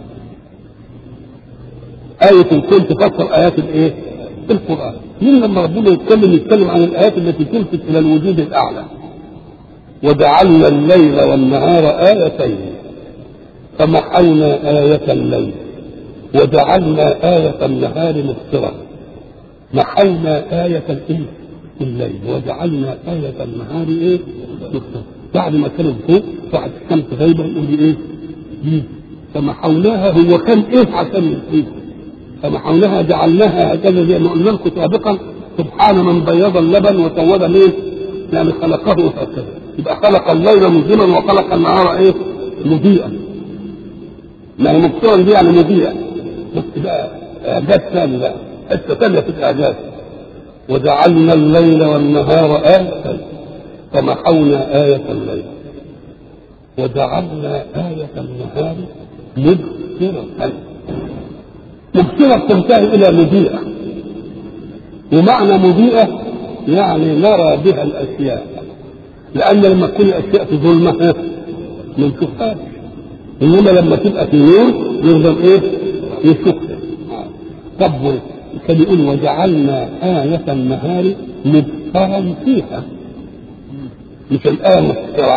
آية الكون تفسر آيات الإيه؟ القرآن مين لما ربنا يتكلم يتكلم عن الآيات التي تلفت إلى الوجود الأعلى وجعلنا الليل والنهار آيتين فمحونا آية الليل وجعلنا آية النهار مبصرة محونا آية الإيه؟ الليل وجعلنا آية النهار إيه؟ مبصرة بعد ما كانوا فوق بعد الشمس غايبة يقول لي إيه؟ دي فمحوناها هو كان إيه عشان يصيب فمحوناها جعلناها هكذا زي ما قلنا لكم سابقا سبحان من بيض اللبن وسود ليه؟ يعني خلقه هكذا يبقى خلق الليل مظلما وخلق النهار ايه؟ مضيئا ما هي مبصرا دي يعني مضيئا بس بقى اعجاز ثاني بقى حته ثانيه في الاعجاز وجعلنا الليل والنهار آية فمحونا آية الليل وجعلنا آية النهار مبصرة مبصرة تنتهي إلى مضيئة ومعنى مضيئة يعني نرى بها الأشياء لأن لما تكون الأشياء في ظلمة ما نشوفهاش إنما لما تبقى في نور يفضل إيه؟ يشوفها طب كان يقول وجعلنا آية النهار مبصرا فيها مش الآية مبصرة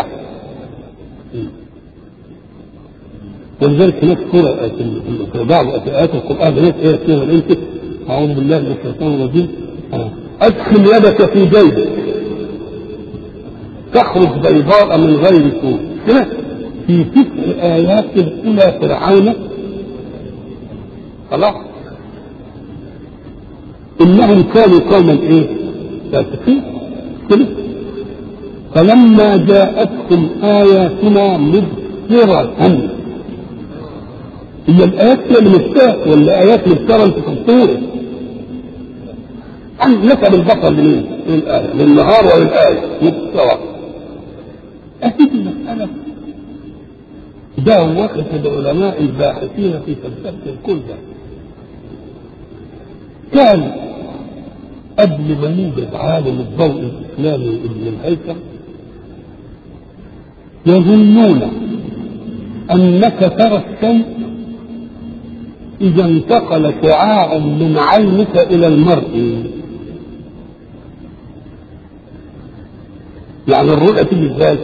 ولذلك هناك سورة في بعض آيات القرآن هناك إيه فيها أنت أعوذ بالله من الشيطان الرجيم أدخل يدك في جيبك تخرج بيضاء من غير سوء كده في تسع آيات إلى فرعون خلاص إنهم كانوا قوما إيه؟ فاسقين كده فلما جاءتهم آياتنا مبصرة هي الآيات هي المفتاح ولا آيات مبصرة أنت تبصير أن نسب البصر لمين؟ للآية للنهار وللآية مبصرة أكيد المسألة ده وقت العلماء الباحثين في فلسفة الكون ده كان قبل ما يوجد عالم الضوء الإسلامي ابن الهيثم يظنون أنك ترى الشيء إذا انتقل شعاع من عينك إلى المرء يعني الرؤية تيجي ازاي؟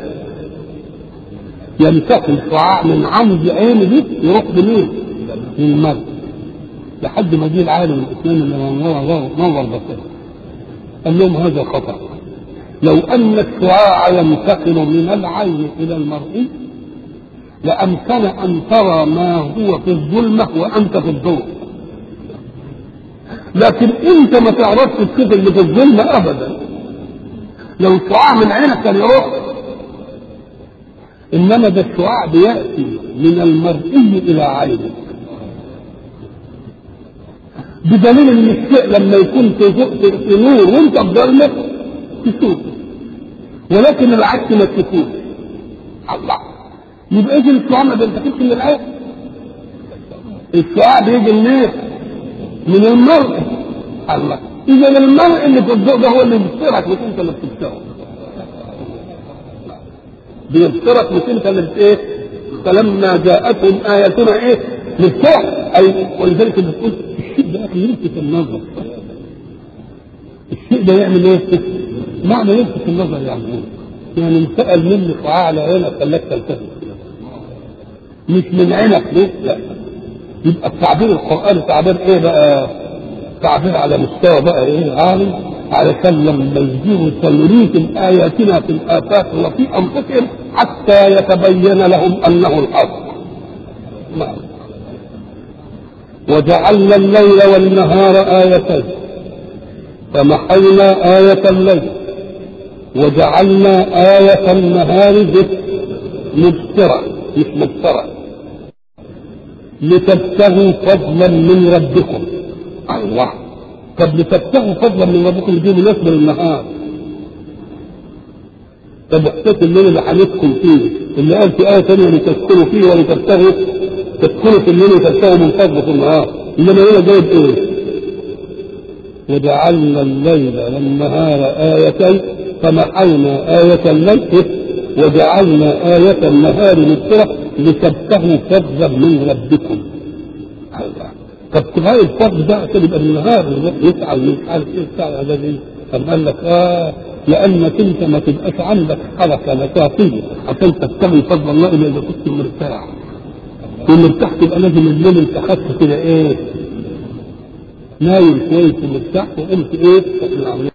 ينتقل شعاع من عمد عين دي يروح لمين؟ للمرء لحد ما جه العالم الاسلامي اللي نور نور بصره قال لهم هذا خطا لو ان الشعاع ينتقل من العين الى المرء لامكن ان ترى ما هو في الظلمه وانت في الضوء لكن انت ما تعرفش تشوف اللي في الظلمه ابدا لو الشعاع من عينك كان يروح انما ده الشعاع بياتي من المرئي الى عينك بدليل ان الشيء لما يكون في في نور وانت في ظلمه تشوفه ولكن العكس ما تشوفوش الله يبقى اذا الشعاع ما بينتقلش من العين الشعاع بيجي منين؟ من المرء الله اذا المرء اللي في الضوء ده هو اللي بيبصرك مش انت اللي بتبصره بيبصرك مش انت اللي بت ايه؟ فلما جاءتهم اياتنا ايه؟ مفتاح اي ولذلك بتقول الشيء ده اخي يلفت النظر الشيء ده يعمل ايه؟ معنى يلفت النظر يعني ايه؟ يعني انتقل منك وعلى عينك خلاك تلتفت مش من عينك ليه؟ لا يبقى التعبير القرآني تعبير ايه بقى؟ تعبير على مستوى بقى ايه عالي علشان لما يجيبوا سنريهم آياتنا في الآفاق وفي أنفسهم حتى يتبين لهم أنه الحق نعم وجعلنا الليل والنهار آيتين فمحينا آية الليل وجعلنا آية النهار مبصرة مش مبصرة لتبتغوا فضلا من ربكم الله طب لتبتغوا فضلا من ربكم دي مناسبة للنهار طب وحدة الليل اللي هندخل فيه اللي قال في آية ثانية لتسكنوا فيه ولتبتغوا تدخلوا في الليل وتبتغوا من فضله في النهار انما هنا جايب ايه؟ وجعلنا الليل والنهار آيتين فمحونا آية الليل وجعلنا آية النهار مبصرة لتبتغوا فضلا من ربكم. الله طب تغير الفضل ده عشان يبقى النهار يسعى مش عارف ايه بتاع ده ايه؟ طب قال لك اه لانك انت ما تبقاش عندك حركه نشاطيه عشان تبتغي فضل الله الا اذا كنت مرتاح. ومرتاح تبقى لازم الليل انت خدت كده ايه؟ نايم كويس ومرتاح وقمت ايه؟